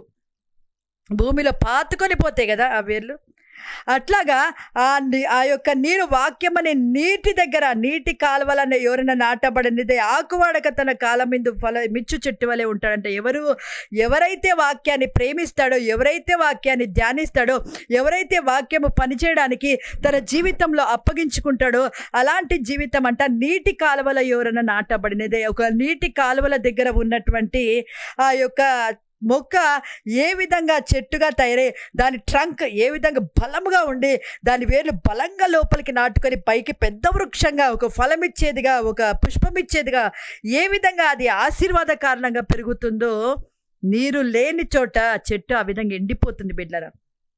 భూమిలో పాతుకొని పోతాయి కదా ఆ వేర్లు అట్లాగా ఆ ని- ఆ యొక్క నీరు వాక్యం అనే నీటి దగ్గర నీటి కాలువలన్న ఎవరైనా నాటబడినది ఆకువాడక తన కాలం మీద ఫల మిచ్చు చెట్టు వలె ఉంటాడంటే ఎవరు ఎవరైతే వాక్యాన్ని ప్రేమిస్తాడో ఎవరైతే వాక్యాన్ని ధ్యానిస్తాడో ఎవరైతే వాక్యము పనిచేయడానికి తన జీవితంలో అప్పగించుకుంటాడో అలాంటి జీవితం అంట నీటి కాలువల ఎవరైనా నాటబడినదే ఒక నీటి కాలువల దగ్గర ఉన్నటువంటి ఆ యొక్క మొక్క ఏ విధంగా చెట్టుగా తయారై దాని ట్రంక్ ఏ విధంగా బలముగా ఉండి దాని వేర్లు బలంగా లోపలికి నాటుకొని పైకి పెద్ద వృక్షంగా ఒక ఫలం ఇచ్చేదిగా ఒక పుష్పం ఇచ్చేదిగా ఏ విధంగా అది ఆశీర్వాద కారణంగా పెరుగుతుందో నీరు లేని చోట చెట్టు ఆ విధంగా ఎండిపోతుంది బిడ్డరా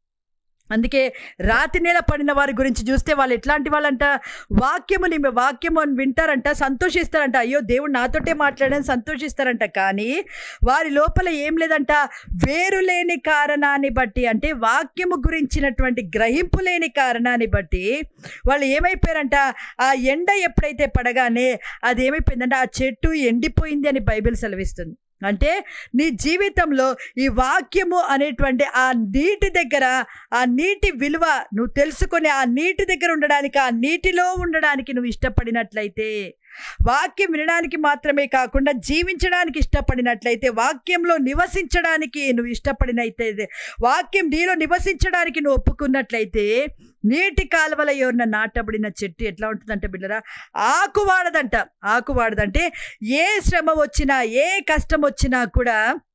అందుకే రాతి నేల పడిన వారి గురించి చూస్తే వాళ్ళు ఎట్లాంటి వాళ్ళంట వాక్యముని వాక్యము అని వింటారంట సంతోషిస్తారంట అయ్యో దేవుడు నాతోటే మాట్లాడని సంతోషిస్తారంట కానీ వారి లోపల ఏం లేదంట వేరు లేని కారణాన్ని బట్టి అంటే వాక్యము గురించినటువంటి గ్రహింపు లేని కారణాన్ని బట్టి వాళ్ళు ఏమైపోయారంట ఆ ఎండ ఎప్పుడైతే పడగానే అది ఏమైపోయిందంటే ఆ చెట్టు ఎండిపోయింది అని బైబిల్ సెలవిస్తుంది అంటే నీ జీవితంలో ఈ వాక్యము అనేటువంటి ఆ నీటి దగ్గర ఆ నీటి విలువ నువ్వు తెలుసుకొని ఆ నీటి దగ్గర ఉండడానికి ఆ నీటిలో ఉండడానికి నువ్వు ఇష్టపడినట్లయితే వాక్యం వినడానికి మాత్రమే కాకుండా జీవించడానికి ఇష్టపడినట్లయితే వాక్యంలో నివసించడానికి నువ్వు ఇష్టపడినైతే వాక్యం నీలో నివసించడానికి నువ్వు ఒప్పుకున్నట్లయితే నీటి కాలువల ఎవరిన నాటబడిన చెట్టు ఎట్లా ఉంటుందంటే బిడ్డరా ఆకు వాడదంట ఆకు వాడదంటే ఏ శ్రమ వచ్చినా ఏ కష్టం వచ్చినా కూడా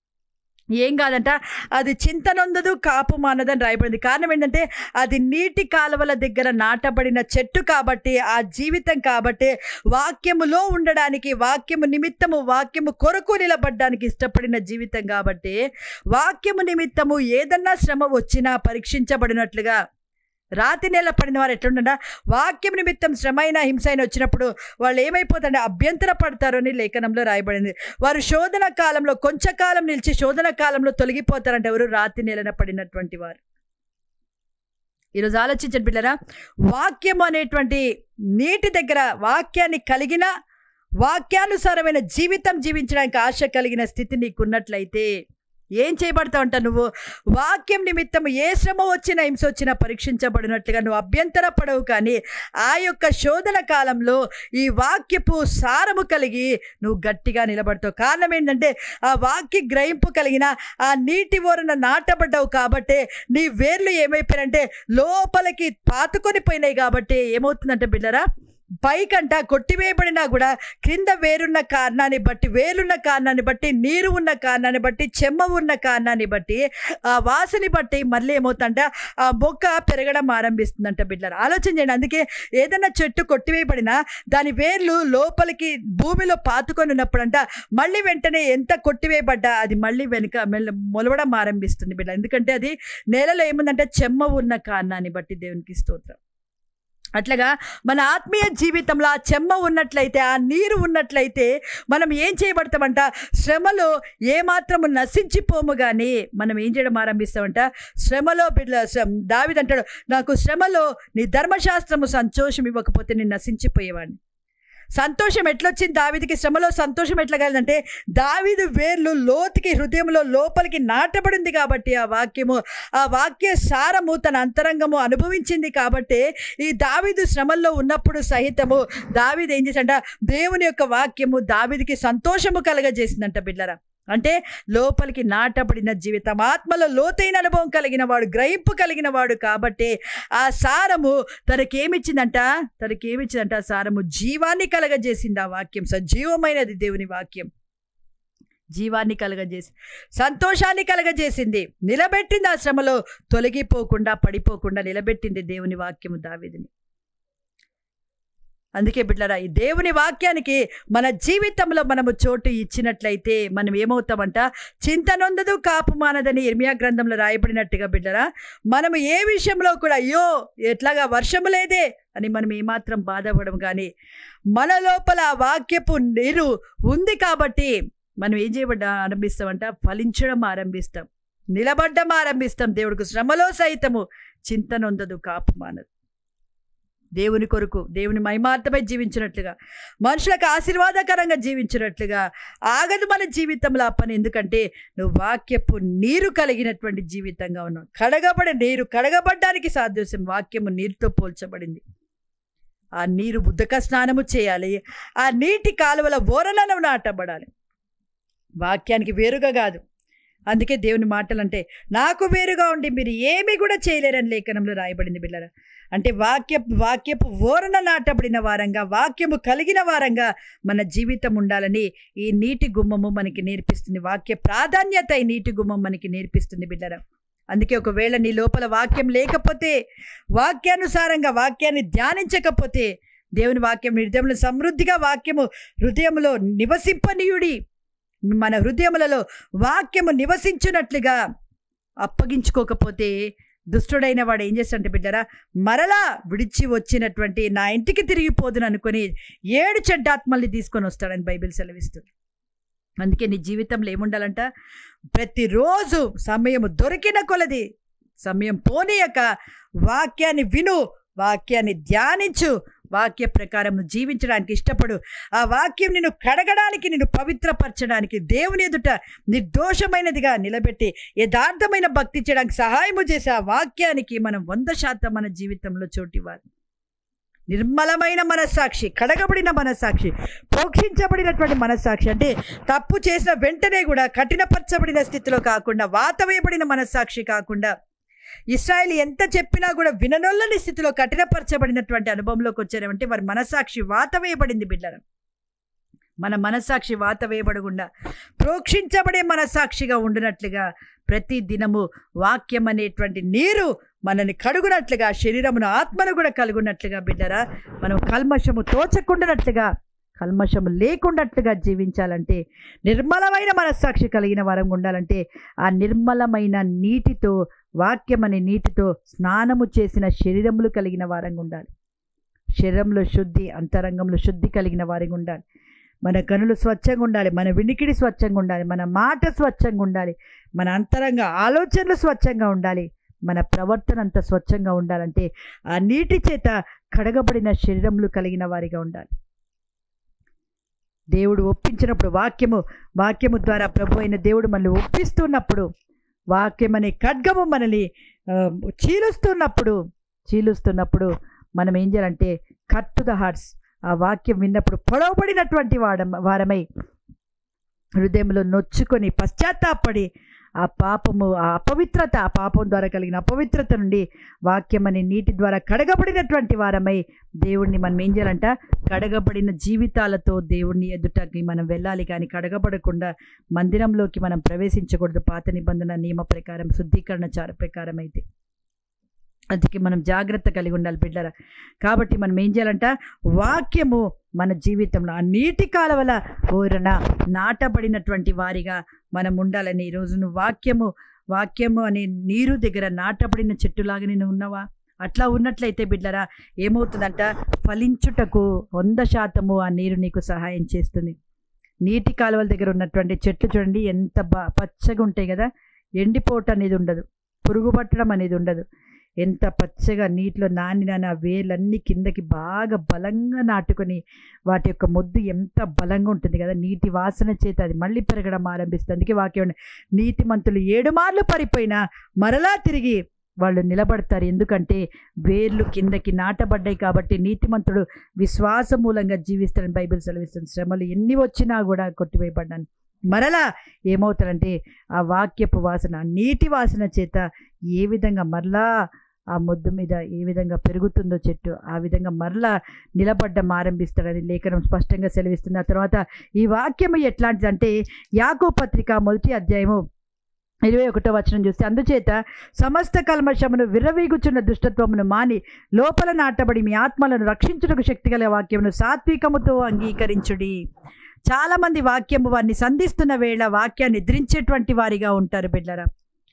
ఏం కాదంట అది చింతనొందదు కాపు మానదని రాయబడింది కారణం ఏంటంటే అది నీటి కాలువల దగ్గర నాటబడిన చెట్టు కాబట్టి ఆ జీవితం కాబట్టి వాక్యములో ఉండడానికి వాక్యము నిమిత్తము వాక్యము కొరకు నిలబడడానికి ఇష్టపడిన జీవితం కాబట్టి వాక్యము నిమిత్తము ఏదన్నా శ్రమ వచ్చినా పరీక్షించబడినట్లుగా రాతి నేల పడిన వారు ఎట్లుండ వాక్యం నిమిత్తం శ్రమైన హింస అయిన వచ్చినప్పుడు వాళ్ళు ఏమైపోతారంటే అభ్యంతర పడతారు అని లేఖనంలో రాయబడింది వారు శోధన కాలంలో కొంచెం కాలం నిలిచి శోధన కాలంలో తొలగిపోతారంటే ఎవరు రాతి నేలన పడినటువంటి వారు ఈరోజు ఆలోచించండి పిల్లరా వాక్యం అనేటువంటి నీటి దగ్గర వాక్యాన్ని కలిగిన వాక్యానుసారమైన జీవితం జీవించడానికి ఆశ కలిగిన స్థితి నీకున్నట్లయితే ఏం చేయబడతావంట నువ్వు వాక్యం నిమిత్తం ఏ శ్రమ వచ్చినా హింస వచ్చినా పరీక్షించబడినట్లుగా నువ్వు అభ్యంతర పడవు కానీ ఆ యొక్క శోధన కాలంలో ఈ వాక్యపు సారము కలిగి నువ్వు గట్టిగా నిలబడతావు కారణం ఏంటంటే ఆ వాక్య గ్రహింపు కలిగిన ఆ నీటి ఓరన నాటబడ్డావు కాబట్టి నీ వేర్లు ఏమైపోయారంటే లోపలికి పాతుకొని పోయినాయి కాబట్టి ఏమవుతుందంటే బిడ్డరా పైకంట కొట్టివేయబడినా కూడా క్రింద వేరున్న కారణాన్ని బట్టి వేరున్న కారణాన్ని బట్టి నీరు ఉన్న కారణాన్ని బట్టి చెమ్మ ఉన్న కారణాన్ని బట్టి ఆ వాసని బట్టి మళ్ళీ ఏమవుతుందంట ఆ మొక్క పెరగడం ఆరంభిస్తుందంట బిడ్డలు ఆలోచన చేయండి అందుకే ఏదైనా చెట్టు కొట్టివేయబడినా దాని వేర్లు లోపలికి భూమిలో పాతుకొని ఉన్నప్పుడంట మళ్ళీ వెంటనే ఎంత కొట్టివేయబడ్డా అది మళ్ళీ వెనుక మెల్ల మొలవడం ఆరంభిస్తుంది బిడ్డ ఎందుకంటే అది నేలలో ఏముందంటే చెమ్మ ఉన్న కారణాన్ని బట్టి దేవునికి స్తోత్రం అట్లాగా మన ఆత్మీయ జీవితంలో ఆ చెమ్మ ఉన్నట్లయితే ఆ నీరు ఉన్నట్లయితే మనం ఏం చేయబడతామంట శ్రమలో ఏమాత్రము నశించిపోము కానీ మనం ఏం చేయడం ఆరంభిస్తామంట శ్రమలో బిడ్డ దావిదంటాడు నాకు శ్రమలో నీ ధర్మశాస్త్రము సంతోషం ఇవ్వకపోతే నేను నశించిపోయేవాడిని సంతోషం ఎట్లొచ్చింది దావిదికి శ్రమలో సంతోషం ఎట్లా కలిగిందంటే దావిదు వేర్లు లోతుకి హృదయంలో లోపలికి నాటబడింది కాబట్టి ఆ వాక్యము ఆ వాక్య సారము తన అంతరంగము అనుభవించింది కాబట్టి ఈ దావిదు శ్రమల్లో ఉన్నప్పుడు సహితము దావిదు ఏం చేశాడంట దేవుని యొక్క వాక్యము దావిదికి సంతోషము కలగజేసిందంట బిడ్డరా అంటే లోపలికి నాటబడిన జీవితం ఆత్మలో లోతైన అనుభవం కలిగిన వాడు గ్రహింపు కలిగిన వాడు కాబట్టి ఆ సారము తనకేమిచ్చిందంట తనకేమిచ్చిందంట ఆ సారము జీవాన్ని కలగజేసింది ఆ వాక్యం సజీవమైనది దేవుని వాక్యం జీవాన్ని కలగజేసి సంతోషాన్ని కలగజేసింది నిలబెట్టింది ఆ శ్రమలో తొలగిపోకుండా పడిపోకుండా నిలబెట్టింది దేవుని వాక్యము దావిదిని అందుకే బిడ్డరా ఈ దేవుని వాక్యానికి మన జీవితంలో మనము చోటు ఇచ్చినట్లయితే మనం ఏమవుతామంట చింత నొందదు కాపు మానదని ఇర్మియా గ్రంథంలో రాయబడినట్టుగా బిడ్డరా మనము ఏ విషయంలో కూడా అయ్యో ఎట్లాగా వర్షము లేదే అని మనం ఏమాత్రం బాధపడము కానీ మన లోపల ఆ వాక్యపు నీరు ఉంది కాబట్టి మనం ఏం చేయబడ్డ ఆరంభిస్తామంట ఫలించడం ఆరంభిస్తాం నిలబడ్డం ఆరంభిస్తాం దేవుడికి శ్రమలో సైతము చింత నొందదు కాపు మానదు దేవుని కొరకు దేవుని మహిమార్థమై జీవించినట్లుగా మనుషులకు ఆశీర్వాదకరంగా జీవించినట్లుగా ఆగదు మన జీవితంలో ఆ పని ఎందుకంటే నువ్వు వాక్యపు నీరు కలిగినటువంటి జీవితంగా ఉన్నావు కడగబడే నీరు కడగబడ్డానికి సాదృశ్యం వాక్యము నీరుతో పోల్చబడింది ఆ నీరు బుద్ధక స్నానము చేయాలి ఆ నీటి కాలువల ఓరలను నాటబడాలి వాక్యానికి వేరుగా కాదు అందుకే దేవుని మాటలు అంటే నాకు వేరుగా ఉండి మీరు ఏమీ కూడా చేయలేరని లేఖనంలో రాయబడింది బిడ్డరా అంటే వాక్య వాక్యపు ఓరణ నాటబడిన వారంగా వాక్యము కలిగిన వారంగా మన జీవితం ఉండాలని ఈ నీటి గుమ్మము మనకి నేర్పిస్తుంది వాక్య ప్రాధాన్యత ఈ నీటి గుమ్మం మనకి నేర్పిస్తుంది బిడ్డరా అందుకే ఒకవేళ నీ లోపల వాక్యం లేకపోతే వాక్యానుసారంగా వాక్యాన్ని ధ్యానించకపోతే దేవుని వాక్యం హృదయంలో సమృద్ధిగా వాక్యము హృదయంలో నివసింపనీయుడి మన హృదయములలో వాక్యము నివసించున్నట్లుగా అప్పగించుకోకపోతే దుష్టుడైన వాడు ఏం చేస్తాడంటే బిడ్డరా మరలా విడిచి వచ్చినటువంటి నా ఇంటికి తిరిగిపోదును అనుకొని ఏడు చెడ్డాత్మల్ని తీసుకొని వస్తాడని బైబిల్ సెలవిస్తుంది అందుకే నీ జీవితంలో ఏముండాలంట ప్రతిరోజు సమయం దొరికిన కొలది సమయం పోనీయక వాక్యాన్ని విను వాక్యాన్ని ధ్యానించు వాక్య ప్రకారం నువ్వు జీవించడానికి ఇష్టపడు ఆ వాక్యం నిన్ను కడగడానికి నిన్ను పవిత్రపరచడానికి దేవుని ఎదుట నిర్దోషమైనదిగా నిలబెట్టి యథార్థమైన భక్తి చేయడానికి సహాయము చేసే ఆ వాక్యానికి మనం వంద శాతం మన జీవితంలో చోటివ్వాలి నిర్మలమైన మనస్సాక్షి కడగబడిన మనస్సాక్షి ప్రోక్షించబడినటువంటి మనస్సాక్షి అంటే తప్పు చేసిన వెంటనే కూడా కఠినపరచబడిన స్థితిలో కాకుండా వాతవేయబడిన మనస్సాక్షి కాకుండా ఇస్రాయల్ ఎంత చెప్పినా కూడా విననొల్లని స్థితిలో కఠినపరచబడినటువంటి అనుభవంలోకి వచ్చారంటే వారి మనస్సాక్షి వాత వేయబడింది బిడ్డలు మన మనస్సాక్షి వాత వేయబడకుండా ప్రోక్షించబడే మనస్సాక్షిగా ఉండినట్లుగా ప్రతి దినము వాక్యం అనేటువంటి నీరు మనల్ని కడుగునట్లుగా శరీరమును ఆత్మను కూడా కలుగునట్లుగా బిడ్డరా మనం కల్మషము తోచకుండానట్లుగా కల్మషము లేకుండాట్లుగా జీవించాలంటే నిర్మలమైన మనస్సాక్షి కలిగిన వారం ఉండాలంటే ఆ నిర్మలమైన నీటితో వాక్యం అనే నీటితో స్నానము చేసిన శరీరములు కలిగిన వారంగా ఉండాలి శరీరంలో శుద్ధి అంతరంగంలో శుద్ధి కలిగిన వారిగా ఉండాలి మన కనులు స్వచ్ఛంగా ఉండాలి మన వినికిడి స్వచ్ఛంగా ఉండాలి మన మాట స్వచ్ఛంగా ఉండాలి మన అంతరంగ ఆలోచనలు స్వచ్ఛంగా ఉండాలి మన ప్రవర్తన అంత స్వచ్ఛంగా ఉండాలంటే ఆ నీటి చేత కడగబడిన శరీరములు కలిగిన వారిగా ఉండాలి దేవుడు ఒప్పించినప్పుడు వాక్యము వాక్యము ద్వారా ప్రభు అయిన దేవుడు మనల్ని ఒప్పిస్తున్నప్పుడు వాక్యం అనే ఖడ్గము మనల్ని ఆ, చీలుస్తున్నప్పుడు చీలుస్తున్నప్పుడు మనం ఏం చేయాలంటే కట్ టు ద హార్ట్స్ ఆ వాక్యం విన్నప్పుడు పొడవబడినటువంటి వాడ వారమై హృదయంలో నొచ్చుకొని పశ్చాత్తాపడి ఆ పాపము ఆ అపవిత్రత ఆ పాపం ద్వారా కలిగిన అపవిత్రత నుండి వాక్యం అనే నీటి ద్వారా కడగబడినటువంటి వారమై దేవుణ్ణి మనం ఏం చేయాలంట కడగబడిన జీవితాలతో దేవుణ్ణి ఎదుటకి మనం వెళ్ళాలి కానీ కడగబడకుండా మందిరంలోకి మనం ప్రవేశించకూడదు పాత నిబంధన నియమ ప్రకారం శుద్ధీకరణ చార ప్రకారం అయితే అందుకే మనం జాగ్రత్త కలిగి ఉండాలి బిడ్డరా కాబట్టి మనం ఏం చేయాలంట వాక్యము మన జీవితంలో ఆ నీటి కాలవల ఊరన నాటబడినటువంటి వారిగా మనం ఉండాలని ఈరోజు నువ్వు వాక్యము వాక్యము అనే నీరు దగ్గర నాటబడిన చెట్టులాగా నేను ఉన్నవా అట్లా ఉన్నట్లయితే బిడ్డరా ఏమవుతుందంట ఫలించుటకు వంద శాతము ఆ నీరు నీకు సహాయం చేస్తుంది నీటి కాలువల దగ్గర ఉన్నటువంటి చెట్లు చూడండి ఎంత బా పచ్చగా ఉంటాయి కదా ఎండిపోవటం అనేది ఉండదు పురుగు పట్టడం అనేది ఉండదు ఎంత పచ్చగా నీటిలో నానిన ఆ వేర్లన్నీ కిందకి బాగా బలంగా నాటుకొని వాటి యొక్క మొద్దు ఎంత బలంగా ఉంటుంది కదా నీటి వాసన చేత అది మళ్ళీ పెరగడం ఆరంభిస్తుంది అందుకే వాక్యం నీతిమంతులు ఏడు మార్లు పడిపోయినా మరలా తిరిగి వాళ్ళు నిలబడతారు ఎందుకంటే వేర్లు కిందకి నాటబడ్డాయి కాబట్టి నీతిమంతుడు విశ్వాస మూలంగా జీవిస్తారని బైబిల్ సెలవిస్తుంది శ్రమలు ఎన్ని వచ్చినా కూడా కొట్టివేయబడ్డాను మరలా ఏమవుతారంటే ఆ వాక్యపు వాసన ఆ నీటి వాసన చేత ఏ విధంగా మరలా ఆ మొద్దు మీద ఏ విధంగా పెరుగుతుందో చెట్టు ఆ విధంగా మరలా నిలబడ్డం ఆరంభిస్తాడని లేఖనం స్పష్టంగా సెలవిస్తుంది ఆ తర్వాత ఈ వాక్యము ఎట్లాంటిదంటే యాకో పత్రిక మొదటి అధ్యాయము ఇరవై ఒకటో వచనం చూస్తే అందుచేత సమస్త కల్మషమును విర్రవీగుచున్న దుష్టత్వమును మాని లోపల నాటబడి మీ ఆత్మలను రక్షించుటకు శక్తిగల వాక్యమును సాత్వికముతో అంగీకరించుడి చాలామంది వాక్యము వారిని సంధిస్తున్న వేళ వాక్యాన్ని ఎదిరించేటువంటి వారిగా ఉంటారు బిడ్డరా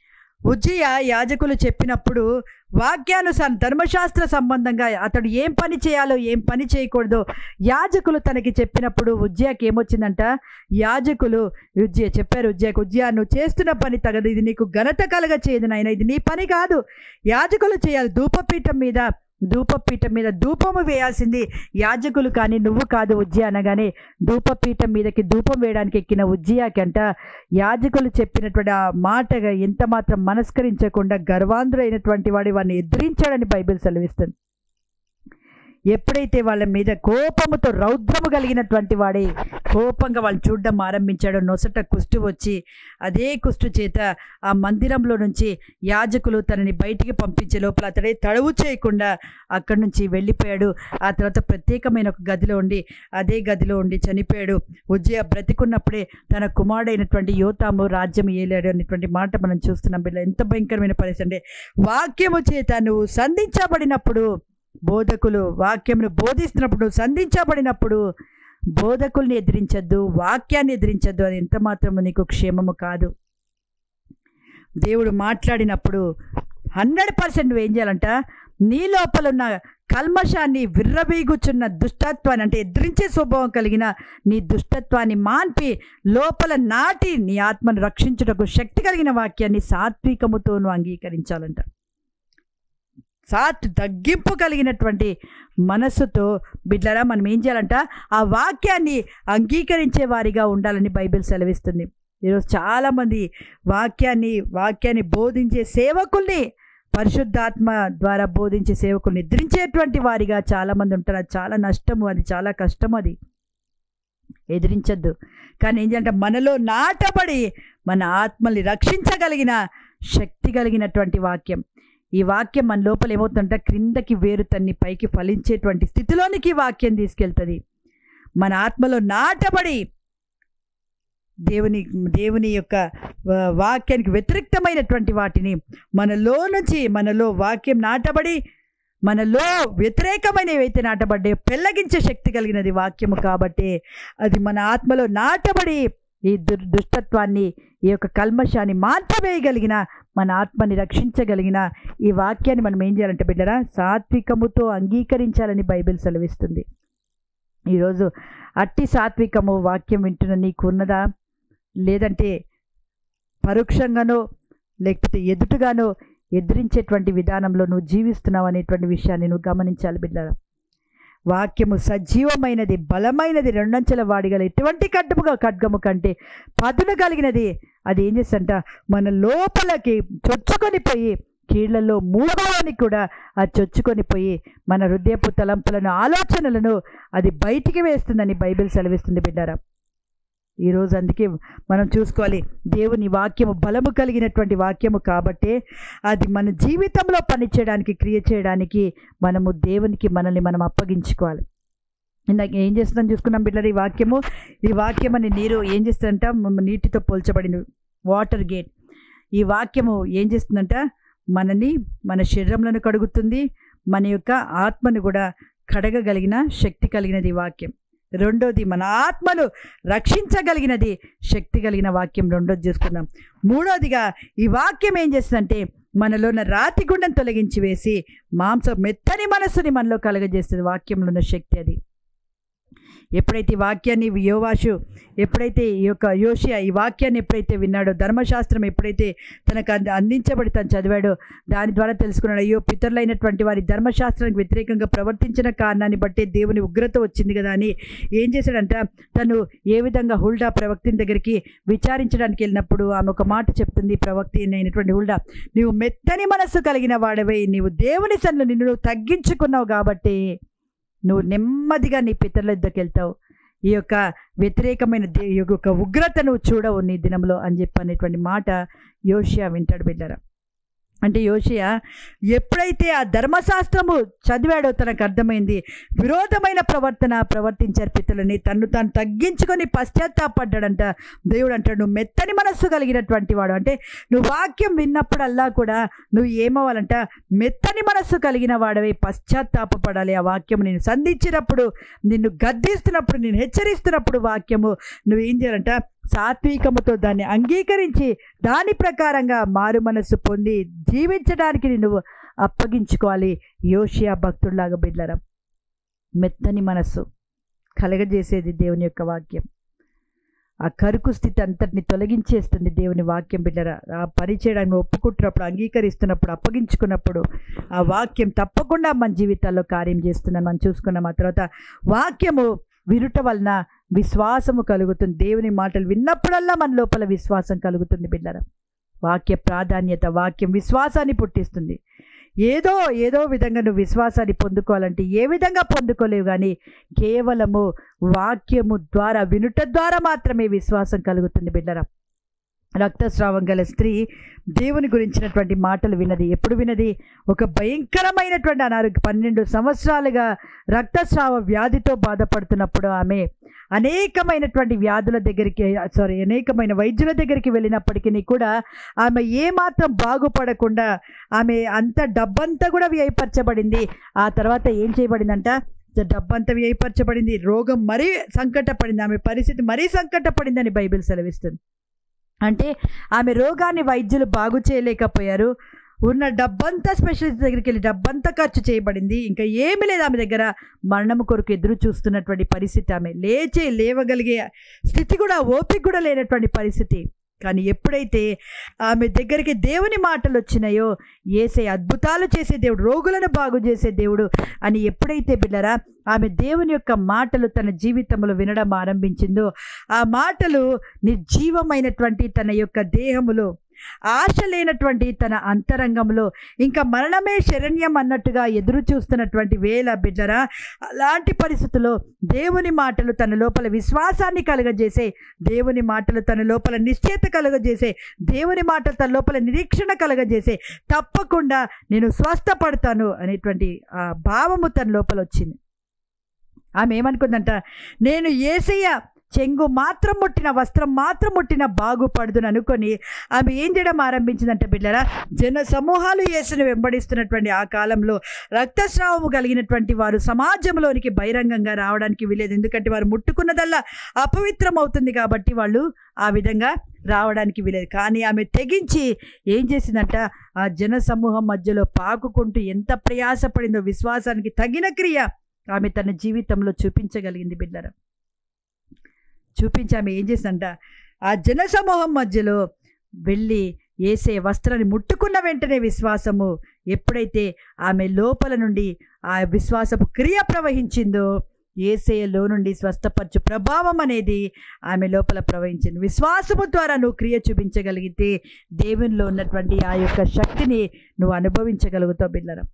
ఉజ్జయ యాజకులు చెప్పినప్పుడు వాక్యానుసారం ధర్మశాస్త్ర సంబంధంగా అతడు ఏం పని చేయాలో ఏం పని చేయకూడదో యాజకులు తనకి చెప్పినప్పుడు ఉజ్జయకి ఏమొచ్చిందంట యాజకులు ఉజ్జయ చెప్పారు ఉజ్జయకు ఉజ్జయ నువ్వు చేస్తున్న పని తగదు ఇది నీకు ఘనత కలగ చేయదు నాయన ఇది నీ పని కాదు యాజకులు చేయాలి ధూపపీఠం మీద ధూపపీఠం మీద ధూపము వేయాల్సింది యాజకులు కానీ నువ్వు కాదు ఉజ్జయ అనగానే ధూపపీఠం మీదకి ధూపం వేయడానికి ఎక్కిన ఉజ్జయాకంట యాజకులు చెప్పినటువంటి ఆ మాటగా ఎంత మాత్రం మనస్కరించకుండా గర్వాంధుడైనటువంటి వాడి వాడిని ఎదిరించాడని బైబిల్ సెలవిస్తుంది ఎప్పుడైతే వాళ్ళ మీద కోపముతో రౌద్రము కలిగినటువంటి వాడే కోపంగా వాళ్ళు చూడడం ఆరంభించాడో నొసట కుష్టు వచ్చి అదే కుష్టు చేత ఆ మందిరంలో నుంచి యాజకులు తనని బయటికి పంపించే లోపల అతడే తడవు చేయకుండా అక్కడి నుంచి వెళ్ళిపోయాడు ఆ తర్వాత ప్రత్యేకమైన ఒక గదిలో ఉండి అదే గదిలో ఉండి చనిపోయాడు ఉజ్జయ బ్రతికున్నప్పుడే తన కుమారుడైనటువంటి యోతాము రాజ్యం ఏలాడు అనేటువంటి మాట మనం చూస్తున్నాం బిడ్డ ఎంత భయంకరమైన పరిస్థితి అంటే వాక్యము చేత నువ్వు సంధించబడినప్పుడు బోధకులు వాక్యమును బోధిస్తున్నప్పుడు నువ్వు సంధించబడినప్పుడు బోధకుల్ని ఎదిరించద్దు వాక్యాన్ని ఎదిరించద్దు అది ఎంత మాత్రము నీకు క్షేమము కాదు దేవుడు మాట్లాడినప్పుడు హండ్రెడ్ పర్సెంట్ నువ్వు ఏం చేయాలంట నీ లోపల ఉన్న కల్మషాన్ని విర్రవీగుచున్న దుష్టత్వాన్ని అంటే ఎదిరించే స్వభావం కలిగిన నీ దుష్టత్వాన్ని మాన్పి లోపల నాటి నీ ఆత్మను రక్షించుటకు శక్తి కలిగిన వాక్యాన్ని సాత్వికముతో నువ్వు అంగీకరించాలంట సాత్ తగ్గింపు కలిగినటువంటి మనస్సుతో బిడ్లరా మనం ఏం చేయాలంట ఆ వాక్యాన్ని అంగీకరించే వారిగా ఉండాలని బైబిల్ సెలవిస్తుంది ఈరోజు చాలామంది వాక్యాన్ని వాక్యాన్ని బోధించే సేవకుల్ని పరిశుద్ధాత్మ ద్వారా బోధించే సేవకుల్ని ఎదిరించేటువంటి వారిగా చాలామంది ఉంటారు అది చాలా నష్టము అది చాలా కష్టం అది ఎదిరించద్దు కానీ ఏం చేయాలంటే మనలో నాటబడి మన ఆత్మల్ని రక్షించగలిగిన శక్తి కలిగినటువంటి వాక్యం ఈ వాక్యం మన లోపల ఏమవుతుందంటే క్రిందకి వేరు తన్ని పైకి ఫలించేటువంటి స్థితిలోనికి ఈ వాక్యం తీసుకెళ్తుంది మన ఆత్మలో నాటబడి దేవుని దేవుని యొక్క ఆ, వాక్యానికి వ్యతిరేక్తమైనటువంటి వాటిని మనలో నుంచి మనలో వాక్యం నాటబడి మనలో వ్యతిరేకమైనవి ఏవైతే నాటబడ్డాయో పెళ్ళగించే శక్తి కలిగినది వాక్యము కాబట్టి అది మన ఆత్మలో నాటబడి ఈ దుర్ దుష్టత్వాన్ని ఈ యొక్క కల్మషాన్ని మార్చివేయగలిగిన మన ఆత్మని రక్షించగలిగిన ఈ వాక్యాన్ని మనం ఏం చేయాలంటే బిడ్డరా సాత్వికముతో అంగీకరించాలని బైబిల్ సెలవిస్తుంది ఈరోజు అట్టి సాత్వికము వాక్యం వింటున్న నీకు ఉన్నదా లేదంటే పరోక్షంగానో లేకపోతే ఎదుటుగానో ఎదిరించేటువంటి విధానంలో నువ్వు జీవిస్తున్నావు అనేటువంటి విషయాన్ని నువ్వు గమనించాలి బిడ్డరా వాక్యము సజీవమైనది బలమైనది రెండంచెల వాడిగల ఎటువంటి ఖడ్గముగా ఖడ్గము కంటే పదును కలిగినది అది ఏం చేస్తంట మన లోపలకి చొచ్చుకొని పోయి కీళ్లలో మూడవని కూడా అది చొచ్చుకొని పోయి మన హృదయపు తలంపులను ఆలోచనలను అది బయటికి వేస్తుందని బైబిల్ సెలవిస్తుంది బిడ్డారా ఈరోజు అందుకే మనం చూసుకోవాలి దేవుని వాక్యము బలము కలిగినటువంటి వాక్యము కాబట్టే అది మన జీవితంలో పనిచేయడానికి క్రియ చేయడానికి మనము దేవునికి మనల్ని మనం అప్పగించుకోవాలి ఇందాక ఏం చేస్తుందని చూసుకున్నాం బిడ్డలు ఈ వాక్యము ఈ వాక్యం అని నీరు ఏం చేస్తుందంట మ- నీటితో పోల్చబడింది వాటర్ గేట్ ఈ వాక్యము ఏం చేస్తుందంట మనని మన శరీరంలను కడుగుతుంది మన యొక్క ఆత్మను కూడా కడగగలిగిన శక్తి కలిగినది ఈ వాక్యం రెండోది మన ఆత్మను రక్షించగలిగినది శక్తి కలిగిన వాక్యం రెండోది చూసుకుందాం మూడోదిగా ఈ వాక్యం ఏం చేస్తుందంటే మనలో ఉన్న రాతి గుండెను తొలగించి వేసి మాంసం మెత్తని మనస్సుని మనలో కలగజేస్తుంది వాక్యంలో ఉన్న శక్తి అది ఎప్పుడైతే ఈ వాక్యాన్ని యోవాషు ఎప్పుడైతే ఈ యొక్క యోషియా ఈ వాక్యాన్ని ఎప్పుడైతే విన్నాడో ధర్మశాస్త్రం ఎప్పుడైతే తనకు అంద అందించబడి తను చదివాడో దాని ద్వారా తెలుసుకున్నాడు అయ్యో పితరులైనటువంటి వారి ధర్మశాస్త్రానికి వ్యతిరేకంగా ప్రవర్తించిన కారణాన్ని బట్టి దేవుని ఉగ్రత వచ్చింది కదా అని ఏం చేశాడంట తను ఏ విధంగా హుల్డా ప్రవక్తిని దగ్గరికి విచారించడానికి వెళ్ళినప్పుడు ఆమె ఒక మాట చెప్తుంది ప్రవక్తి అయినటువంటి హుల్డా నీవు మెత్తని మనస్సు కలిగిన వాడవై నీవు దేవుని సన్ను నిన్ను నువ్వు తగ్గించుకున్నావు కాబట్టి నువ్వు నెమ్మదిగా నీ పితరుల దగ్గరికి వెళ్తావు ఈ యొక్క వ్యతిరేకమైన దే ఈ యొక్క ఉగ్రత నువ్వు చూడవు నీ దినంలో అని చెప్పి అనేటువంటి మాట యోషియా వింటాడు బిడ్డరా అంటే యోషియా ఎప్పుడైతే ఆ ధర్మశాస్త్రము చదివాడో తనకు అర్థమైంది విరోధమైన ప్రవర్తన ప్రవర్తించారు పితలని తన్ను తాను తగ్గించుకొని పశ్చాత్తాపడ్డాడంట దేవుడు అంటాడు నువ్వు మెత్తని మనస్సు కలిగినటువంటి వాడు అంటే నువ్వు వాక్యం విన్నప్పుడల్లా కూడా నువ్వు ఏమవ్వాలంట మెత్తని మనస్సు కలిగిన వాడవై పశ్చాత్తాపపడాలి ఆ వాక్యము నేను సంధించినప్పుడు నిన్ను గద్దిస్తున్నప్పుడు నేను హెచ్చరిస్తున్నప్పుడు వాక్యము నువ్వు ఏం చేయాలంట సాత్వికముతో దాన్ని అంగీకరించి దాని ప్రకారంగా మారు మనస్సు పొంది జీవించడానికి నువ్వు అప్పగించుకోవాలి యోషియా భక్తుల్లాగా బిడ్డరా మెత్తని మనస్సు కలగజేసేది దేవుని యొక్క వాక్యం ఆ కరుకు స్థితి అంతటిని తొలగించేస్తుంది దేవుని వాక్యం బిడ్డరా ఆ పని చేయడానికి ఒప్పుకుంటున్నప్పుడు అంగీకరిస్తున్నప్పుడు అప్పగించుకున్నప్పుడు ఆ వాక్యం తప్పకుండా మన జీవితాల్లో కార్యం చేస్తుందని మనం చూసుకున్నాం ఆ తర్వాత వాక్యము వినుట వలన విశ్వాసము కలుగుతుంది దేవుని మాటలు విన్నప్పుడల్లా మన లోపల విశ్వాసం కలుగుతుంది బిడ్డరా వాక్య ప్రాధాన్యత వాక్యం విశ్వాసాన్ని పుట్టిస్తుంది ఏదో ఏదో విధంగా నువ్వు విశ్వాసాన్ని పొందుకోవాలంటే ఏ విధంగా పొందుకోలేవు కానీ కేవలము వాక్యము ద్వారా వినుట ద్వారా మాత్రమే విశ్వాసం కలుగుతుంది బిడ్డరా రక్తస్రావం గల స్త్రీ దేవుని గురించినటువంటి మాటలు విన్నది ఎప్పుడు విన్నది ఒక భయంకరమైనటువంటి అనారోగ్య పన్నెండు సంవత్సరాలుగా రక్తస్రావ వ్యాధితో బాధపడుతున్నప్పుడు ఆమె అనేకమైనటువంటి వ్యాధుల దగ్గరికి సారీ అనేకమైన వైద్యుల దగ్గరికి వెళ్ళినప్పటికీ కూడా ఆమె ఏమాత్రం బాగుపడకుండా ఆమె అంత డబ్బంతా కూడా వ్యయపరచబడింది ఆ తర్వాత ఏం చేయబడిందంట డబ్బంతా వ్యయపరచబడింది రోగం మరీ సంకటపడింది ఆమె పరిస్థితి మరీ సంకటపడిందని బైబిల్ సెలవిస్తుంది అంటే ఆమె రోగాన్ని వైద్యులు బాగు చేయలేకపోయారు ఉన్న డబ్బంతా స్పెషలిస్ట్ దగ్గరికి వెళ్ళి డబ్బంతా ఖర్చు చేయబడింది ఇంకా ఏమీ లేదు ఆమె దగ్గర మరణము కొరకు ఎదురు చూస్తున్నటువంటి పరిస్థితి ఆమె లేచే లేవగలిగే స్థితి కూడా ఓపిక కూడా లేనటువంటి పరిస్థితి కానీ ఎప్పుడైతే ఆమె దగ్గరికి దేవుని మాటలు వచ్చినాయో ఏసే అద్భుతాలు చేసే దేవుడు రోగులను బాగు చేసే దేవుడు అని ఎప్పుడైతే బిడ్డరా ఆమె దేవుని యొక్క మాటలు తన జీవితంలో వినడం ఆరంభించిందో ఆ మాటలు నిర్జీవమైనటువంటి తన యొక్క దేహములో ఆశ లేనటువంటి తన అంతరంగంలో ఇంకా మరణమే శరణ్యం అన్నట్టుగా ఎదురు చూస్తున్నటువంటి వేల బిడ్డరా అలాంటి పరిస్థితుల్లో దేవుని మాటలు తన లోపల విశ్వాసాన్ని కలుగజేసే దేవుని మాటలు తన లోపల నిశ్చేత కలుగజేసే దేవుని మాటలు తన లోపల నిరీక్షణ కలుగజేసే తప్పకుండా నేను స్వస్థపడతాను అనేటువంటి ఆ భావము తన లోపల వచ్చింది ఆమె ఏమనుకుందంట నేను ఏసయ్య చెంగు మాత్రం ముట్టిన వస్త్రం మాత్రం ముట్టిన బాగుపడదును అనుకొని ఆమె ఏం చేయడం ఆరంభించిందంటే బిడ్డరా జన సమూహాలు యేసును వెంబడిస్తున్నటువంటి ఆ కాలంలో రక్తస్రావము కలిగినటువంటి వారు సమాజంలోనికి బహిరంగంగా రావడానికి వీలేదు ఎందుకంటే వారు ముట్టుకున్నదల్లా అపవిత్రం అవుతుంది కాబట్టి వాళ్ళు ఆ విధంగా రావడానికి వీలేదు కానీ ఆమె తెగించి ఏం చేసిందంట ఆ జన సమూహం మధ్యలో పాకుకుంటూ ఎంత ప్రయాసపడిందో విశ్వాసానికి తగిన క్రియ ఆమె తన జీవితంలో చూపించగలిగింది బిడ్డరా చూపించి ఆమె ఏం చేసిందంట ఆ జన సమూహం మధ్యలో వెళ్ళి ఏసే వస్త్రాన్ని ముట్టుకున్న వెంటనే విశ్వాసము ఎప్పుడైతే ఆమె లోపల నుండి ఆ విశ్వాసపు క్రియ ప్రవహించిందో ఏసేయలో నుండి స్వస్థపరచు ప్రభావం అనేది ఆమె లోపల ప్రవహించింది విశ్వాసము ద్వారా నువ్వు క్రియ చూపించగలిగితే దేవునిలో ఉన్నటువంటి ఆ యొక్క శక్తిని నువ్వు అనుభవించగలుగుతావు బిడ్డరా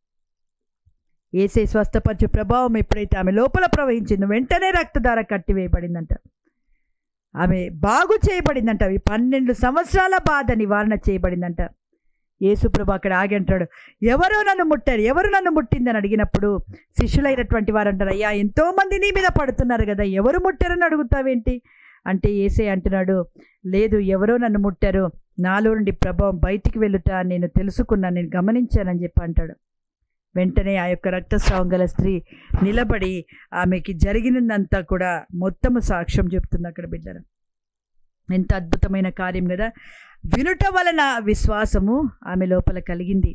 ఏసే స్వస్థపరచు ప్రభావం ఎప్పుడైతే ఆమె లోపల ప్రవహించిందో వెంటనే రక్తధార కట్టివేయబడిందంట ఆమె బాగు చేయబడిందంట అవి పన్నెండు సంవత్సరాల బాధ నివారణ చేయబడిందంట యేసుప్రభు అక్కడ ఆగి అంటాడు ఎవరో నన్ను ముట్టారు ఎవరు నన్ను ముట్టిందని అడిగినప్పుడు శిష్యులైనటువంటి వారు అంటారు అయ్యా ఎంతో మంది నీ మీద పడుతున్నారు కదా ఎవరు ముట్టారని అడుగుతావేంటి అంటే ఏసే అంటున్నాడు లేదు ఎవరో నన్ను ముట్టారు నాలో నుండి ప్రభావం బయటికి వెళ్ళుట నేను తెలుసుకున్నాను నేను గమనించానని చెప్పి అంటాడు వెంటనే ఆ యొక్క రక్తస్రావం గల స్త్రీ నిలబడి ఆమెకి జరిగినదంతా కూడా మొత్తము సాక్ష్యం చెప్తుంది అక్కడ బిడ్డరు ఎంత అద్భుతమైన కార్యం కదా వినుట వలన విశ్వాసము ఆమె లోపల కలిగింది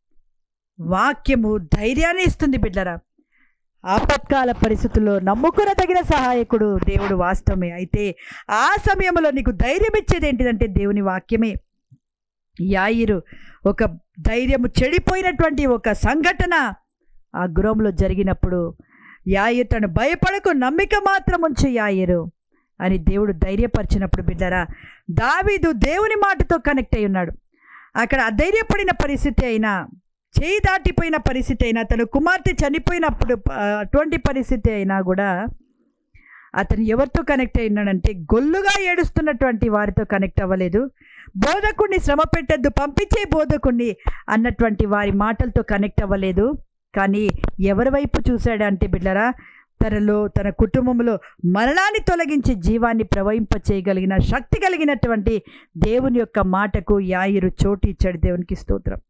వాక్యము ధైర్యాన్ని ఇస్తుంది బిడ్డరా ఆపత్కాల పరిస్థితుల్లో నమ్ముకునదగిన సహాయకుడు దేవుడు వాస్తవమే అయితే ఆ సమయంలో నీకు ధైర్యం ఇచ్చేది ఏంటిదంటే దేవుని వాక్యమే యాయిరు ఒక ధైర్యము చెడిపోయినటువంటి ఒక సంఘటన ఆ గృహంలో జరిగినప్పుడు యాయిరు తను భయపడకు నమ్మిక మాత్రం ఉంచు యాయిరు అని దేవుడు ధైర్యపరిచినప్పుడు బిడ్డరా దావీదు దేవుని మాటతో కనెక్ట్ అయి ఉన్నాడు అక్కడ అధైర్యపడిన పరిస్థితి అయినా చేయి దాటిపోయిన పరిస్థితి అయినా తన కుమార్తె చనిపోయినప్పుడు ఆ, అటువంటి పరిస్థితి అయినా కూడా అతను ఎవరితో కనెక్ట్ అయి ఉన్నాడంటే గొల్లుగా ఏడుస్తున్నటువంటి వారితో కనెక్ట్ అవ్వలేదు బోధకుడిని శ్రమ పెట్టద్దు పంపించే బోధకుడిని అన్నటువంటి వారి మాటలతో కనెక్ట్ అవ్వలేదు కానీ ఎవరి వైపు చూశాడంటే బిడ్డరా తనలో తన కుటుంబంలో మరణాన్ని తొలగించి జీవాన్ని ప్రవహింప చేయగలిగిన శక్తి కలిగినటువంటి దేవుని యొక్క మాటకు యాయిరు చోటు ఇచ్చాడు దేవునికి స్తోత్రం